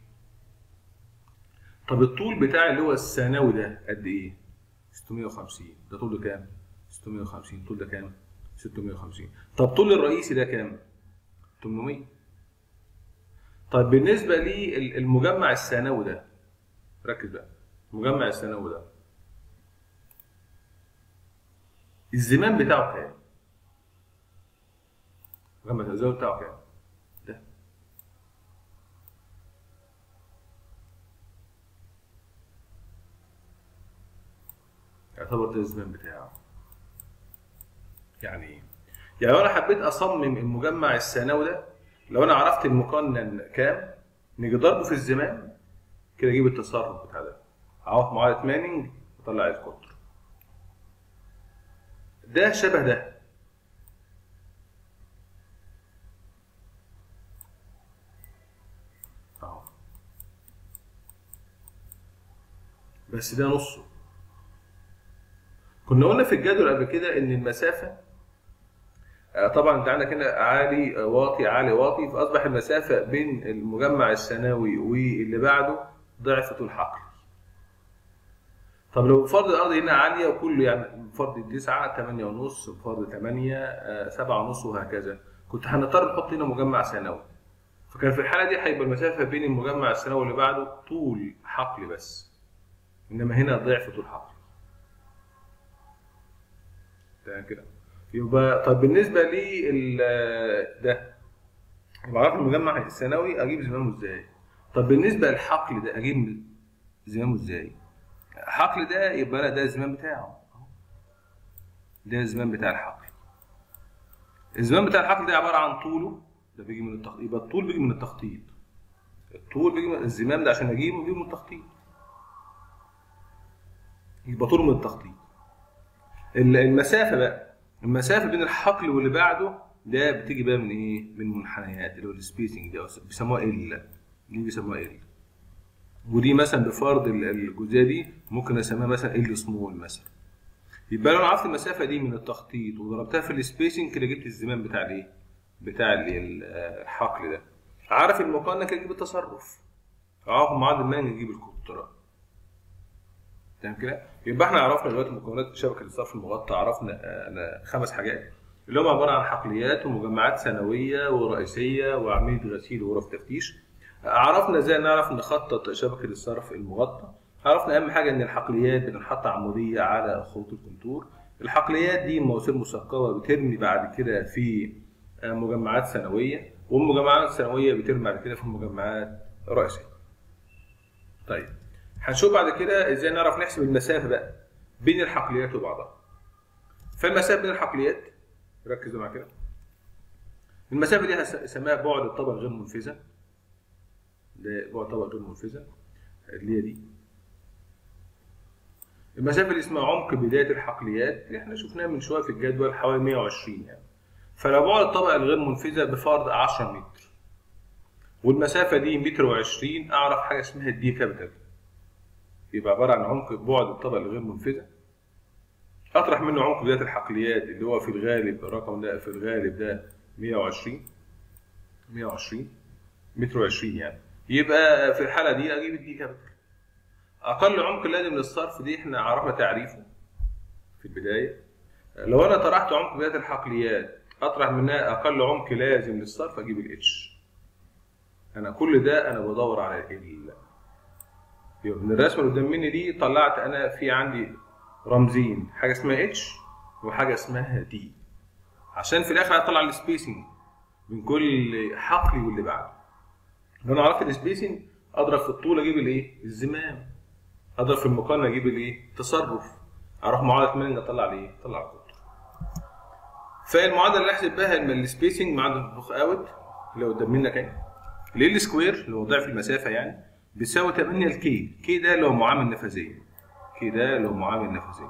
S1: طب الطول بتاع اللي هو الثانوي ده قد ايه 650 ده طوله كام 650 طول ده كام 650 طب طول الرئيسي ده كام 800 طيب بالنسبه للمجمع الثانوي ده ركز بقى المجمع الثانوي ده الزمان بتاعه كام المجمع الثانوي بتاعه كام ده يعتبر ده الزمان بتاعه يعني ايه يعني لو انا حبيت اصمم المجمع الثانوي ده لو انا عرفت المقنن كام نيجي ضربه في الزمان كده اجيب التصرف بتاع ده اعوض معادله مانينج واطلع القطر ده شبه ده اهو بس ده نصه كنا قلنا في الجدول قبل كده ان المسافه آه، طبعا انت عندك هنا عالي آه، واطي عالي واطي فاصبح المسافه بين المجمع الثانوي واللي بعده ضعف طول حقل طب لو فرض الارض هنا عاليه وكله يعني فرض 9 8 ونص فرض 8 7 ونص وهكذا كنت هنضطر نحط هنا مجمع ثانوي فكان في الحاله دي هيبقى المسافه بين المجمع الثانوي اللي بعده طول حقل بس انما هنا ضعف طول حقل تمام كده يبقى طب بالنسبه لي ده يبقى عارف المجمع الثانوي اجيب زمامه ازاي طب بالنسبه للحقل ده اجيب زمامه ازاي الحقل ده يبقى انا ده الزمام بتاعه ده الزمام بتاع الحقل الزمام بتاع الحقل ده عباره عن طوله ده بيجي من التخطيط يبقى الطول بيجي من التخطيط الطول بيجي من الزمام ده عشان اجيبه بيجي من التخطيط يبقى طوله من التخطيط المسافه بقى المسافه بين الحقل واللي بعده ده بتيجي بقى من ايه من منحنيات اللي هو السبيسنج ده بيسموها ال دي بيسموها ال ودي مثلا بفرض الجزئيه دي ممكن اسميها مثلا ال سمول مثلا يبقى لو انا عرفت المسافه دي من التخطيط وضربتها في السبيسنج كده جبت الزمان بتاع الايه بتاع الحقل ده عارف المقارنه كده اجيب التصرف عارف معدل المانج اجيب القطره تمام كده يبقى احنا عرفنا دلوقتي مكونات شبكه الصرف المغطى عرفنا خمس حاجات اللي هم عباره عن حقليات ومجمعات ثانويه ورئيسيه وعمليه غسيل وغرف تفتيش عرفنا ازاي نعرف نخطط شبكه الصرف المغطى عرفنا اهم حاجه ان الحقليات بتنحط عموديه على خطوط الكونتور الحقليات دي مواسير مثقبه بترمي بعد كده في مجمعات ثانويه والمجمعات الثانويه بترمي بعد كده في مجمعات رئيسيه طيب هنشوف بعد كده ازاي نعرف نحسب المسافه بقى بين الحقليات وبعضها فالمسافه بين الحقليات ركزوا معايا كده المسافه دي هسميها بعد الطبقه غير منفذه ده بعد طبقه غير منفذه اللي هي دي المسافه اللي اسمها عمق بدايه الحقليات اللي احنا شفناها من شويه في الجدول حوالي 120 يعني فلو بعد الطبقه الغير منفذه بفرض 10 متر والمسافه دي متر و20 اعرف حاجه اسمها الدي كابيتال يبقى عباره عن عمق بعد الطبقه الغير منفذه اطرح منه عمق بدايه الحقليات اللي هو في الغالب الرقم ده في الغالب ده 120 120 متر و20 يعني يبقى في الحاله دي اجيب الدي كابيتال اقل عمق لازم للصرف دي احنا عرفنا تعريفه في البدايه لو انا طرحت عمق بدايه الحقليات اطرح منها اقل عمق لازم للصرف اجيب الاتش انا كل ده انا بدور على ال يبقى من الرسمه اللي قدام مني دي طلعت انا في عندي رمزين حاجه اسمها اتش وحاجه اسمها دي عشان في الاخر هطلع السبيسنج من كل حقلي واللي بعده لو انا عرفت السبيسنج اضرب في الطول اجيب الايه الزمام اضرب في المقارنه اجيب الايه التصرف اروح معادله مانج اطلع الايه اطلع القطر فالمعادله اللي احسب بها السبيسنج معادله الفخ اوت اللي قدام منك اهي ال سكوير اللي هو ضعف المسافه يعني بيساوي 8 الكي كي ده اللي هو معامل نفاذيه كي ده اللي هو معامل نفاذيه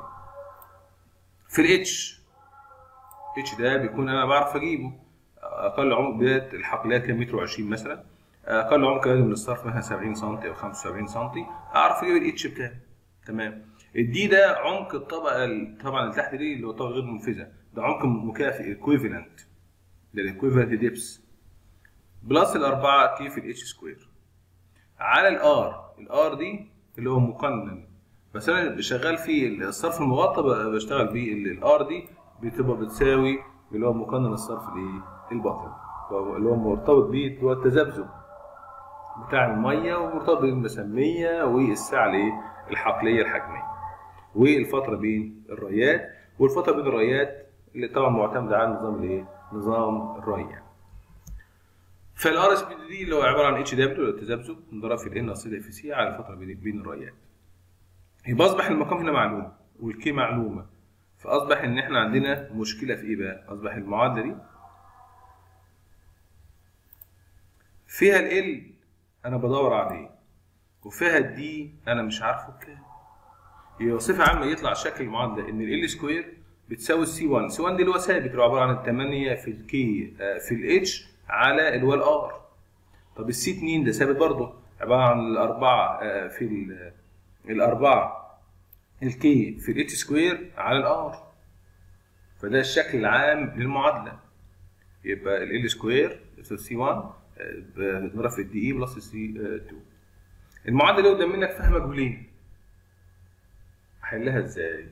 S1: في الاتش اتش ده بيكون انا بعرف اجيبه اقل عمق بدايه الحقليه كام متر و20 مثلا اقل عمق لازم للصرف مثلا 70 سم او 75 سم اعرف اجيب الاتش بكام تمام الدي ده عمق الطبقه طبعا اللي تحت دي اللي هو طبقه غير منفذه ده عمق مكافئ ايكويفالنت ده الايكويفالنت ديبس بلس الأربعة كي في الاتش سكوير على الار الار دي اللي هو مقنن بس انا شغال في الصرف المغطى بشتغل بيه الار دي بتبقى بتساوي اللي هو مقنن الصرف الايه البطن اللي هو مرتبط بيه اللي هو التذبذب بتاع الميه ومرتبط بالمسميه والسعه الايه الحقليه الحجميه والفتره بين الريات والفتره بين الريات اللي طبعا معتمده على نظام الايه نظام الري يعني. فالار اس بي دي اللي هو عباره عن اتش دبليو التذبذب انضرب في الان ناقص في سي على الفتره بين الريات. يبقى اصبح المقام هنا معلوم والكي معلومه فاصبح ان احنا عندنا مشكله في ايه بقى؟ اصبح المعادله دي فيها ال انا بدور عليه وفيها الدي انا مش عارفه بكام. يبقى بصفه عامه يطلع شكل المعادله ان ال سكوير بتساوي السي 1 سي 1 دي اللي هو ثابت اللي هو عباره عن 8 في الكي في الاتش على اللي هو الار طب السي 2 ده ثابت برضه عباره عن الاربعه في الأربعة الكي في الاتش سكوير على الار فده الشكل العام للمعادلة يبقى ال سكوير يساوي سي 1 بنضرب في الدي اي بلس سي 2 المعادلة اللي قدام منك فيها مجهولين أحلها ازاي؟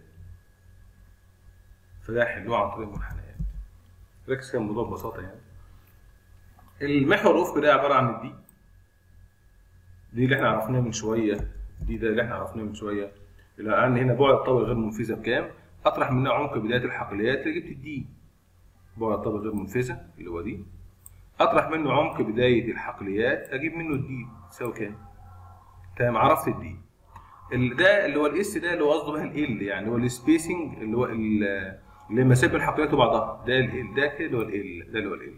S1: فده هحلوها عن طريق المنحنيات ركز كده الموضوع ببساطة يعني المحور الأفقي ده عبارة عن الدي دي اللي احنا عرفناها من شوية دي ده اللي احنا عرفناه من شوية إلى أن هنا بعد الطابق غير منفذة بكام؟ أطرح منها عمق بداية الحقليات اللي جبت الدي بعد الطابق غير منفذة اللي هو دي أطرح منه عمق بداية الحقليات أجيب منه الدي تساوي كام؟ تمام عرفت الدي ال- ده اللي هو الاس ده اللي هو قصده بها ال يعني هو السبيسنج اللي هو ال- اللي مسافه الحقليات وبعضها ده ال ده كده اللي هو ال ده اللي هو ال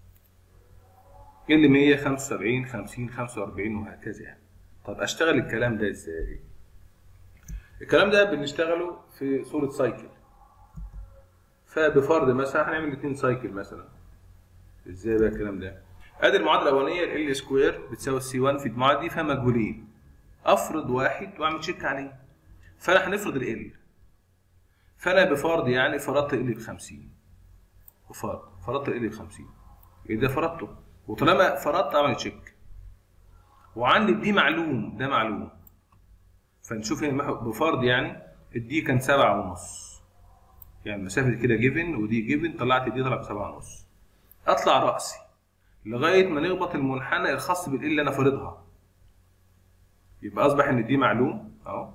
S1: ال 175 50 45 وهكذا يعني طب اشتغل الكلام ده ازاي؟ الكلام ده بنشتغله في صورة سايكل فبفرض مثلا هنعمل اتنين سايكل مثلا ازاي بقى الكلام ده؟ ادي المعادله الاولانيه ال سكوير بتساوي السي 1 في المعادله دي فيها مجهولين افرض واحد واعمل تشيك عليه فانا هنفرض ال فانا بفرض يعني فرضت ال ب 50 وفرض فرضت ال ب 50 ايه ده فرضته وطالما فرضت اعمل تشيك وعندي دي معلوم ده معلوم فنشوف هنا المحو- بفرض يعني الدي كان سبعة ونص يعني المسافة دي كده جيفن ودي جيفن طلعت دي طلع بسبعة ونص اطلع رأسي لغاية ما نخبط المنحنى الخاص بالإل اللي أنا فارضها يبقى أصبح إن دي معلوم أهو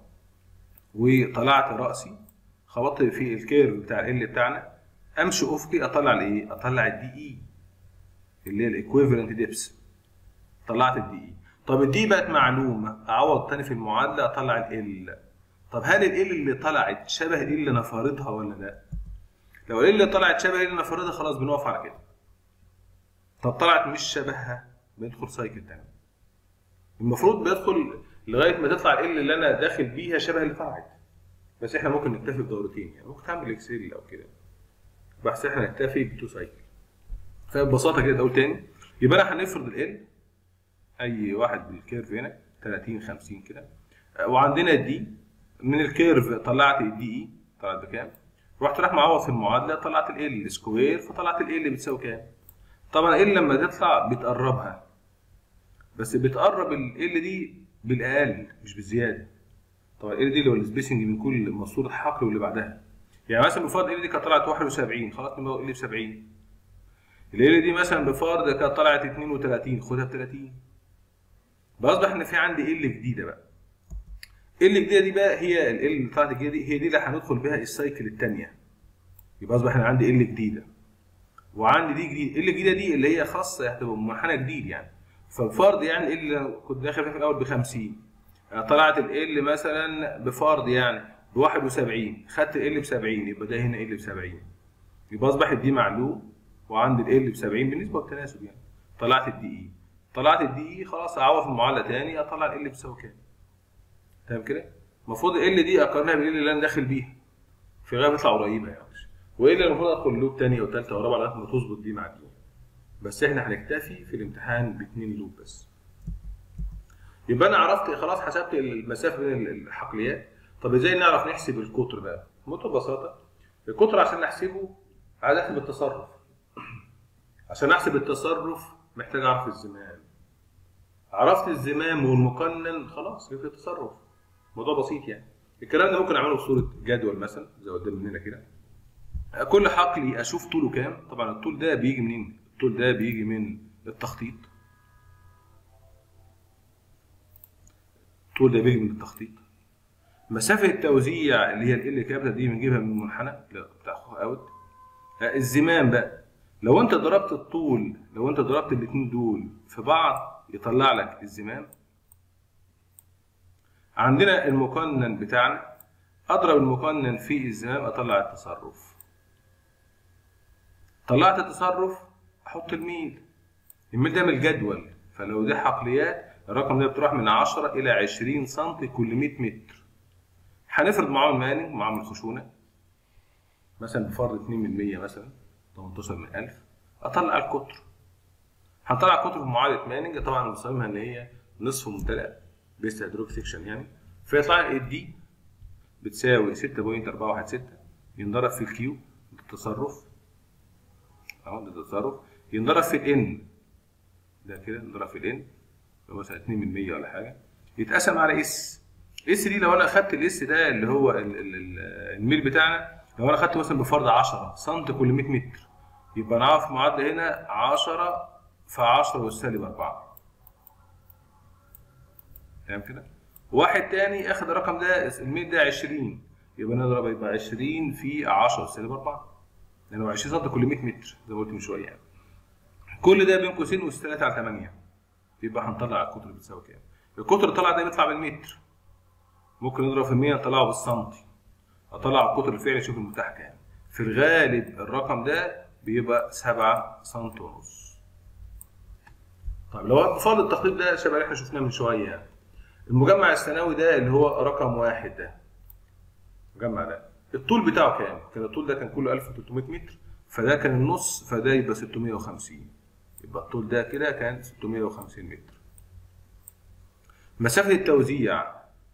S1: وطلعت رأسي خبطت في الكيرف بتاع ال بتاعنا أمشي أفقي أطلع الإيه؟ أطلع الدي إي اللي هي الإيكويفالنت ديبس طلعت الدي إي طب الدي بقت معلومة أعوض تاني في المعادلة أطلع ال طب هل ال اللي طلعت شبه ال اللي أنا فارضها ولا لا؟ لو ال اللي طلعت شبه ال اللي أنا فارضها خلاص بنقف على كده طب طلعت مش شبهها بندخل سايكل تاني المفروض بيدخل لغايه ما تطلع ال اللي انا داخل بيها شبه اللي طلعت بس احنا ممكن نكتفي بدورتين يعني ممكن تعمل اكسل او كده بس احنا نكتفي بتو سايكل فببساطه كده اقول تاني يبقى انا هنفرض ال اي واحد بالكيرف هنا 30 50 كده وعندنا الدي من الكيرف طلعت الدي اي طلعت بكام؟ رحت رايح معوض في المعادله طلعت ال سكوير فطلعت ال اللي بتساوي كام؟ طبعا ال لما تطلع بتقربها بس بتقرب ال دي بالاقل مش بالزياده طبعا ال دي اللي هو السبيسنج من كل ماسوره حقل واللي بعدها يعني مثلا بفرض ال دي كانت طلعت 71 خلاص نبقى ال ب 70 ال دي مثلا بفرض كانت طلعت 32 خدها ب 30 بأصبح ان في عندي ال جديده بقى ال الجديده دي بقى هي ال اللي طلعت الجديده دي هي دي اللي هندخل بها السايكل الثانيه يبقى اصبح انا عندي ال جديده وعندي دي جديد ال الجديده دي اللي هي خاصه هتبقى منحنى جديد يعني فبفرض يعني اللي كنت داخل فيها في الاول ب 50 طلعت ال مثلا بفرض يعني ب 71 خدت ال ب 70 يبقى ده هنا ال ب 70 يبقى اصبحت دي معلوم وعندي ال ب 70 بالنسبه للتناسب يعني طلعت الدي اي طلعت الدي اي خلاص اعوض في المعادله تاني اطلع ال بتساوي كام تمام كده المفروض ال دي اقارنها بال اللي انا داخل بيها في غايه تطلع قريبه يعني والا المفروض ادخل لوب ثانيه وثالثه ورابعه لغايه ما تظبط دي مع دي بس احنا هنكتفي في الامتحان باثنين لوب بس يبقى انا عرفت خلاص حسبت المسافه بين الحقليات طب ازاي نعرف نحسب القطر بقى بمنتهى البساطه القطر عشان نحسبه عايز احسب التصرف عشان احسب التصرف محتاج اعرف الزمام عرفت الزمام والمقنن خلاص يبقى التصرف موضوع بسيط يعني الكلام ده ممكن اعمله بصوره جدول مثلا زي قدام مننا كده كل حقلي اشوف طوله كام طبعا الطول ده بيجي منين الطول ده بيجي من التخطيط الطول ده بيجي من التخطيط مسافة التوزيع اللي هي ال كابيتال دي بنجيبها من المنحنى بتاع اخوها اوت الزمام بقى لو انت ضربت الطول لو انت ضربت الاثنين دول في بعض يطلع لك الزمام عندنا المقنن بتاعنا اضرب المقنن في الزمام اطلع التصرف طلعت التصرف احط الميل الميل ده من الجدول فلو دي حقليات الرقم ده بتروح من 10 الى 20 سم كل 100 متر هنفرض معاهم مانج معاهم الخشونه مثلا بفرض 2 من 100 مثلا 18 من 1000 اطلع القطر هنطلع القطر في معادله مانج طبعا بصممها ان هي نصف ممتلئ بيست هيدروك سيكشن يعني فيطلع لي الدي بتساوي 6.416 ينضرب في الكيو ده التصرف اهو ده التصرف ينضرب في الان ده كده نضرب في الان مثلا 2 من 100 ولا حاجه يتقسم على اس اس دي لو انا اخدت الاس ده اللي هو ال- ال- ال- الميل بتاعنا لو انا اخدته مثلا بفرض 10 سم كل 100 متر يبقى انا عارف معادله هنا 10 في 10 والسالب 4 تمام كده واحد تاني اخد الرقم ده الميل ده 20 يبقى نضرب يبقى 20 في 10 سالب 4 لان هو 20 سم كل 100 متر زي ما قلت من شويه يعني كل ده بين قوسين اس 3 على 8 يبقى هنطلع القطر بتساوي كام القطر اللي طلع ده بيطلع بالمتر ممكن نضرب في المية نطلعه بالسنتي اطلع القطر الفعلي اشوف المتاح كام في الغالب الرقم ده بيبقى 7 سم ونص طيب لو بفضل التخطيط ده شبه اللي احنا شفناه من شويه يعني المجمع الثانوي ده اللي هو رقم واحد ده المجمع ده الطول بتاعه كام؟ كان الطول ده كان كله 1300 متر فده كان النص فده يبقى 650 يبقى الطول ده كده كان 650 متر مسافة التوزيع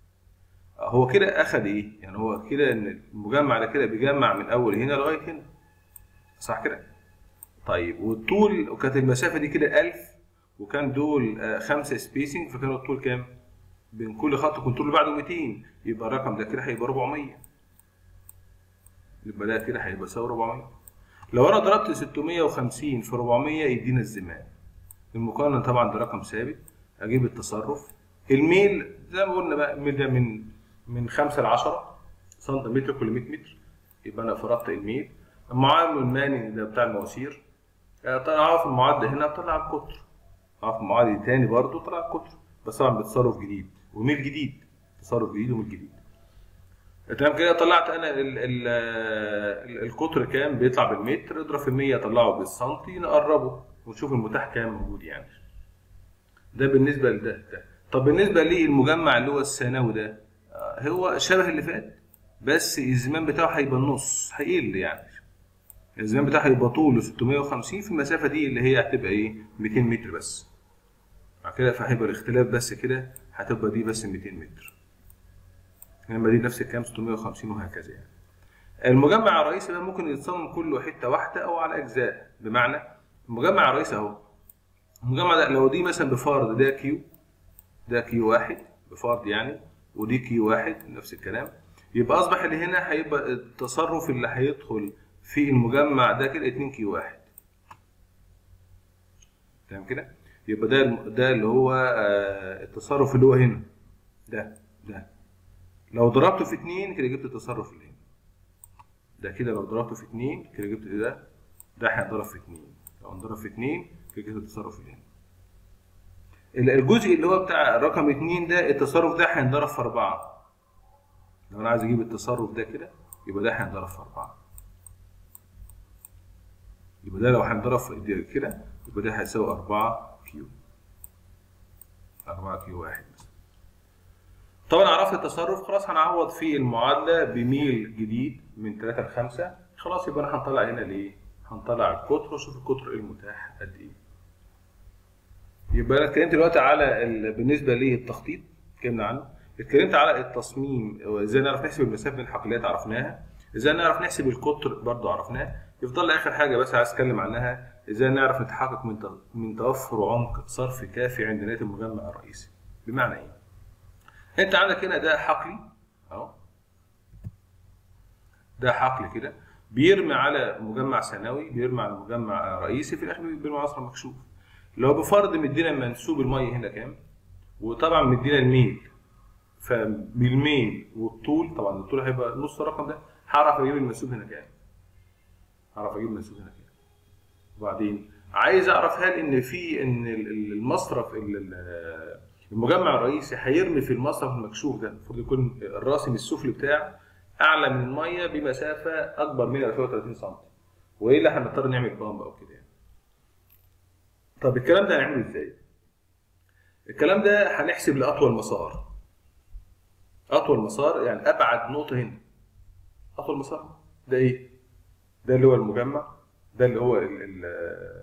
S1: هو كده أخد إيه؟ يعني هو كده إن المجمع ده كده بيجمع من أول هنا لغاية هنا صح كده؟ طيب والطول وكانت المسافة دي كده 1000 وكان دول آه، خمسة سبيسنج فكان الطول كام؟ بين كل خط كنترول اللي بعده 200 يبقى الرقم ده كده هيبقى 400 يبقى ده كده هيبقى يساوي 400 لو انا ضربت 650 في 400 يدينا الزمان المقارنه طبعا ده رقم ثابت اجيب التصرف الميل زي ما قلنا بقى الميل ده من من 5 ل 10 سنتيمتر كل 100 متر يبقى انا فرضت الميل المعامل الماني ده بتاع المواسير آه، طبعا اعرف المعادله هنا طلع القطر اعرف المعادله تاني برضو طلع القطر بس طبعا بتصرف جديد وميل جديد تصرف جديد وميل جديد تمام كده طلعت انا ال ال ال القطر كام بيطلع بالمتر اضرب في 100 طلعه بالسنتي نقربه ونشوف المتاح كام موجود يعني ده بالنسبه لده ده طب بالنسبه للمجمع اللي هو الثانوي ده آه، هو شبه اللي فات بس الزمان بتاعه هيبقى النص هيقل يعني الزمان بتاعه هيبقى طوله 650 في المسافه دي اللي هي هتبقى ايه 200 متر بس بعد كده فهيبقى الاختلاف بس كده هتبقى دي بس 200 متر انما دي نفس الكلام 650 وهكذا يعني المجمع الرئيسي ده ممكن يتصمم كله حته واحده او على اجزاء بمعنى المجمع الرئيسي اهو المجمع ده لو دي مثلا بفرض ده كيو ده كيو واحد بفرض يعني ودي كيو واحد نفس الكلام يبقى اصبح اللي هنا هيبقى التصرف اللي هيدخل في المجمع ده كده 2 كيو واحد تمام كده يبقى ده ده اللي هو آه، التصرف اللي هو هنا ده ده لو ضربته في 2 كده جبت التصرف اللي هنا ده كده لو ضربته في 2 كده جبت ده ده هيتضرب في 2 لو انضرب في 2 كده جبت التصرف اللي هنا ال- الجزء اللي هو بتاع رقم 2 ده التصرف ده هينضرب في 4 لو انا عايز اجيب التصرف ده كده يبقى ده هينضرب في 4 يبقى ده لو هنضرب في دي كده يبقى ده هيساوي 4 كيو 4 كيو واحد مثلا طبعا عرفت التصرف خلاص هنعوض في المعادله بميل جديد من 3 ل 5 خلاص يبقى انا هنطلع هنا ليه؟ هنطلع القطر واشوف القطر المتاح قد ايه. يبقى انا اتكلمت دلوقتي على ال... بالنسبه للتخطيط اتكلمنا عنه اتكلمت على التصميم وازاي نعرف نحسب المسافه بين الحقليات عرفناها ازاي نعرف نحسب القطر برضو عرفناه يفضل لي اخر حاجه بس عايز اتكلم عنها ازاي نعرف نتحقق من ت- من توفر عمق صرف كافي عند نهايه المجمع الرئيسي بمعنى ايه انت عندك هنا ده حقلي اهو ده حقل كده بيرمي على مجمع ثانوي بيرمي على مجمع رئيسي في الاخر بيرمي على مصر مكشوف لو بفرض مدينا منسوب الميه هنا كام وطبعا مدينا الميل فبالميل والطول طبعا الطول هيبقى نص الرقم ده هعرف اجيب المنسوب هنا كام هعرف اجيب المنسوب هنا كام وبعدين عايز اعرف هل ان في ان ال- ال- المصرف ال- ال- المجمع الرئيسي هيرمي في المصرف المكشوف ده المفروض يكون الراسم السفلي بتاعه اعلى من الميه بمسافه اكبر من 2030 سم والا هنضطر نعمل بامب او كده يعني. طب الكلام ده هنعمله ازاي؟ الكلام ده هنحسب لاطول مسار اطول مسار يعني ابعد نقطه هنا اطول مسار ده ايه؟ ده اللي هو المجمع ده اللي هو ال- ال-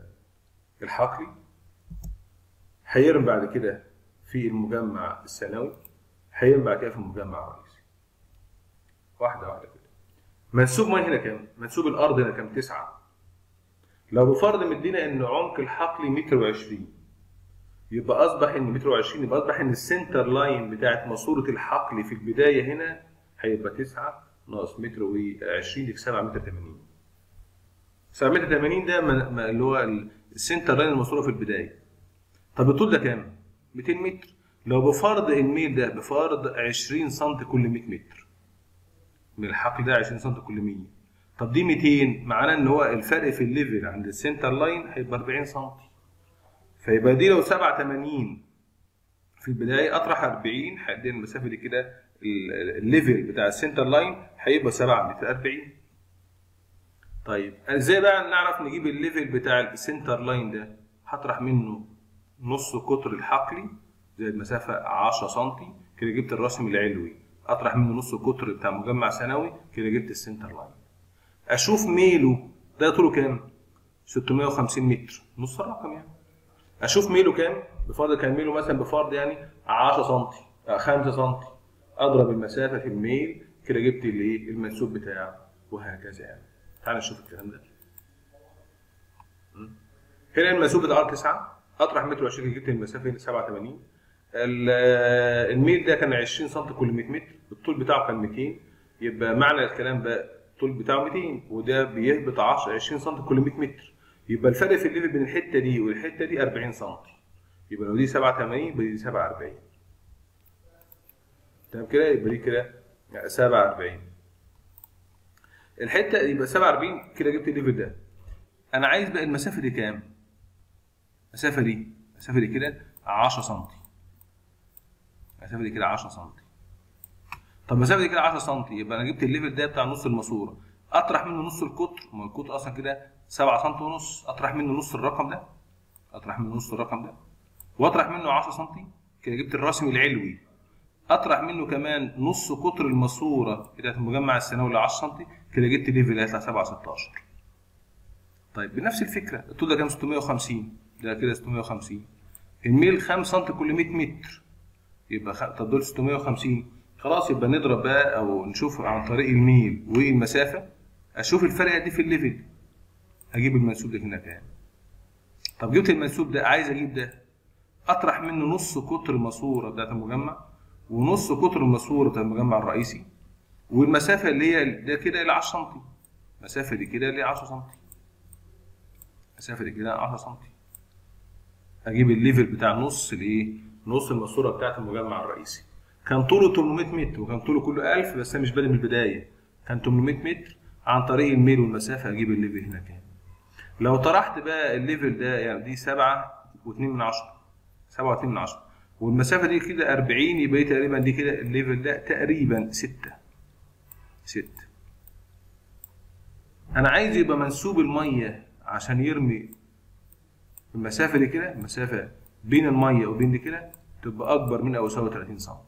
S1: الحقلي هيرمي بعد كده في المجمع الثانوي هيبقى بعد كده في المجمع الرئيسي واحده واحده كده منسوب ميه هنا كام؟ منسوب الارض هنا كام؟ 9 لو بفرض مدينا ان عمق الحقل متر وعشرين يبقى اصبح ان متر وعشرين يبقى اصبح ان السنتر لاين بتاعت ماسوره الحقل في البدايه هنا هيبقى 9 ناقص متر و20 يبقى 7 متر 80 7 متر 80 ده ما- ما- اللي هو ال- السنتر لاين الماسوره في البدايه طب الطول ده كام؟ 200 متر لو بفرض الميل ده بفرض 20 سم كل 100 متر من الحقل ده 20 سم كل 100 طب دي 200 معناه ان هو الفرق في الليفل عند السنتر لاين هيبقى 40 سم فيبقى دي لو 7 80 في البدايه اطرح 40 هيدينا المسافه دي كده ال- الليفل بتاع السنتر لاين هيبقى 7 متر 40 طيب ازاي بقى نعرف نجيب الليفل بتاع السنتر لاين ده هطرح منه نص قطر الحقلي زي المسافه 10 سم كده جبت الرسم العلوي اطرح منه نص قطر بتاع مجمع ثانوي كده جبت السنتر لاين اشوف ميله ده طوله كام 650 متر نص الرقم يعني اشوف ميله كام بفرض كان ميله مثلا بفرض يعني 10 سم 5 سم اضرب المسافه في الميل كده جبت الايه المنسوب بتاعه وهكذا يعني تعال نشوف الكلام ده م? هنا المنسوب بتاع ار 9 اطرح متر و20 جبت المسافه هنا 87 ال- الميل ده كان 20 سم كل 100 متر الطول بتاعه كان 200 يبقى معنى الكلام بقى الطول بتاعه 200 وده بيهبط 10 20 سم كل 100 متر يبقى الفرق في الليفل بين الحته دي والحته دي 40 سم يبقى لو دي 87 يبقى دي 47 تمام كده يبقى دي كده 47 الحته يبقى 47 كده جبت الليفل ده انا عايز بقى المسافه دي كام المسافه دي المسافه دي كده 10 سم المسافه دي كده 10 سم طب المسافه دي كده 10 سم يبقى انا جبت الليفل ده بتاع نص الماسوره اطرح منه نص القطر ما هو القطر اصلا كده 7 سم ونص اطرح منه نص الرقم ده اطرح منه نص الرقم ده واطرح منه 10 سم كده جبت الرسم العلوي اطرح منه كمان نص قطر الماسوره بتاعت المجمع الثانوي ل 10 سم كده جبت ليفل هيطلع 7 16 طيب بنفس الفكره الطول ده كام 650 ده كده 650 الميل 5 سم كل 100 متر يبقى خ... طب دول 650 خلاص يبقى نضرب بقى او نشوف عن طريق الميل والمسافه اشوف الفرق قد ايه في الليفل هجيب المنسوب ده هنا كام طب جبت المنسوب ده عايز اجيب ده اطرح منه نص قطر الماسوره بتاعت المجمع ونص قطر الماسوره بتاعت المجمع الرئيسي والمسافه اللي هي ده كده الى 10 سم المسافه دي كده اللي هي 10 سم المسافه دي كده 10 سم اجيب الليفل بتاع نص الايه نص الماسوره بتاعت المجمع الرئيسي كان طوله 800 متر وكان طوله كله 1000 بس انا مش بادئ من البدايه كان 800 متر عن طريق الميل والمسافه اجيب الليفل هنا كام لو طرحت بقى الليفل ده يعني دي 7 و2 من 10 7 و2 من 10 والمسافه دي كده 40 يبقى دي تقريبا دي كده الليفل ده تقريبا 6 6 انا عايز يبقى منسوب الميه عشان يرمي المسافه دي كده المسافه بين الميه وبين دي كده تبقى اكبر من او يساوي 30 سم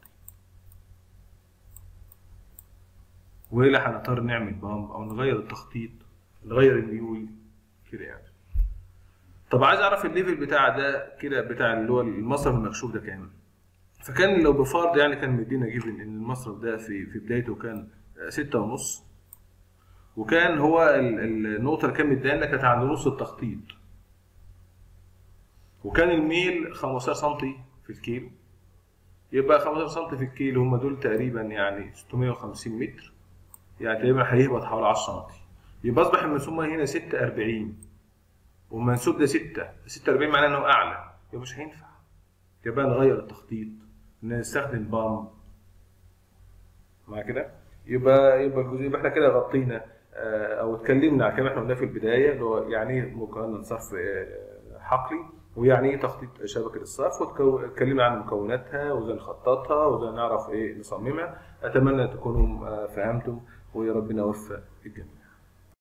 S1: والا هنضطر نعمل بامب او نغير التخطيط نغير الميول كده يعني طب عايز اعرف الليفل بتاع ده كده بتاع اللي هو المصرف المكشوف ده كام فكان لو بفرض يعني كان مدينا جيفن ان المصرف ده في في بدايته كان ستة ونص وكان هو ال- ال- النقطة اللي كان مديها لنا كانت عند نص التخطيط وكان الميل 15 سم في الكيلو يبقى 15 سم في الكيلو هم دول تقريبا يعني 650 متر يعني تقريبا هيهبط حوالي 10 سم يبقى اصبح المنسوب هنا 6 40 والمنسوب ده 6 6 40 معناه انه اعلى يبقى مش هينفع يبقى نغير التخطيط نستخدم بام مع كده يبقى يبقى الجزء يبقى احنا كده غطينا آه، او اتكلمنا عن كلام احنا قلناه في البدايه اللي هو يعني ايه مكون صرف آه، حقلي ويعني ايه تخطيط شبكه الصرف واتكلمنا عن مكوناتها وازاي نخططها وازاي نعرف ايه نصممها اتمنى تكونوا آه، فهمتم ويا ربنا يوفق الجميع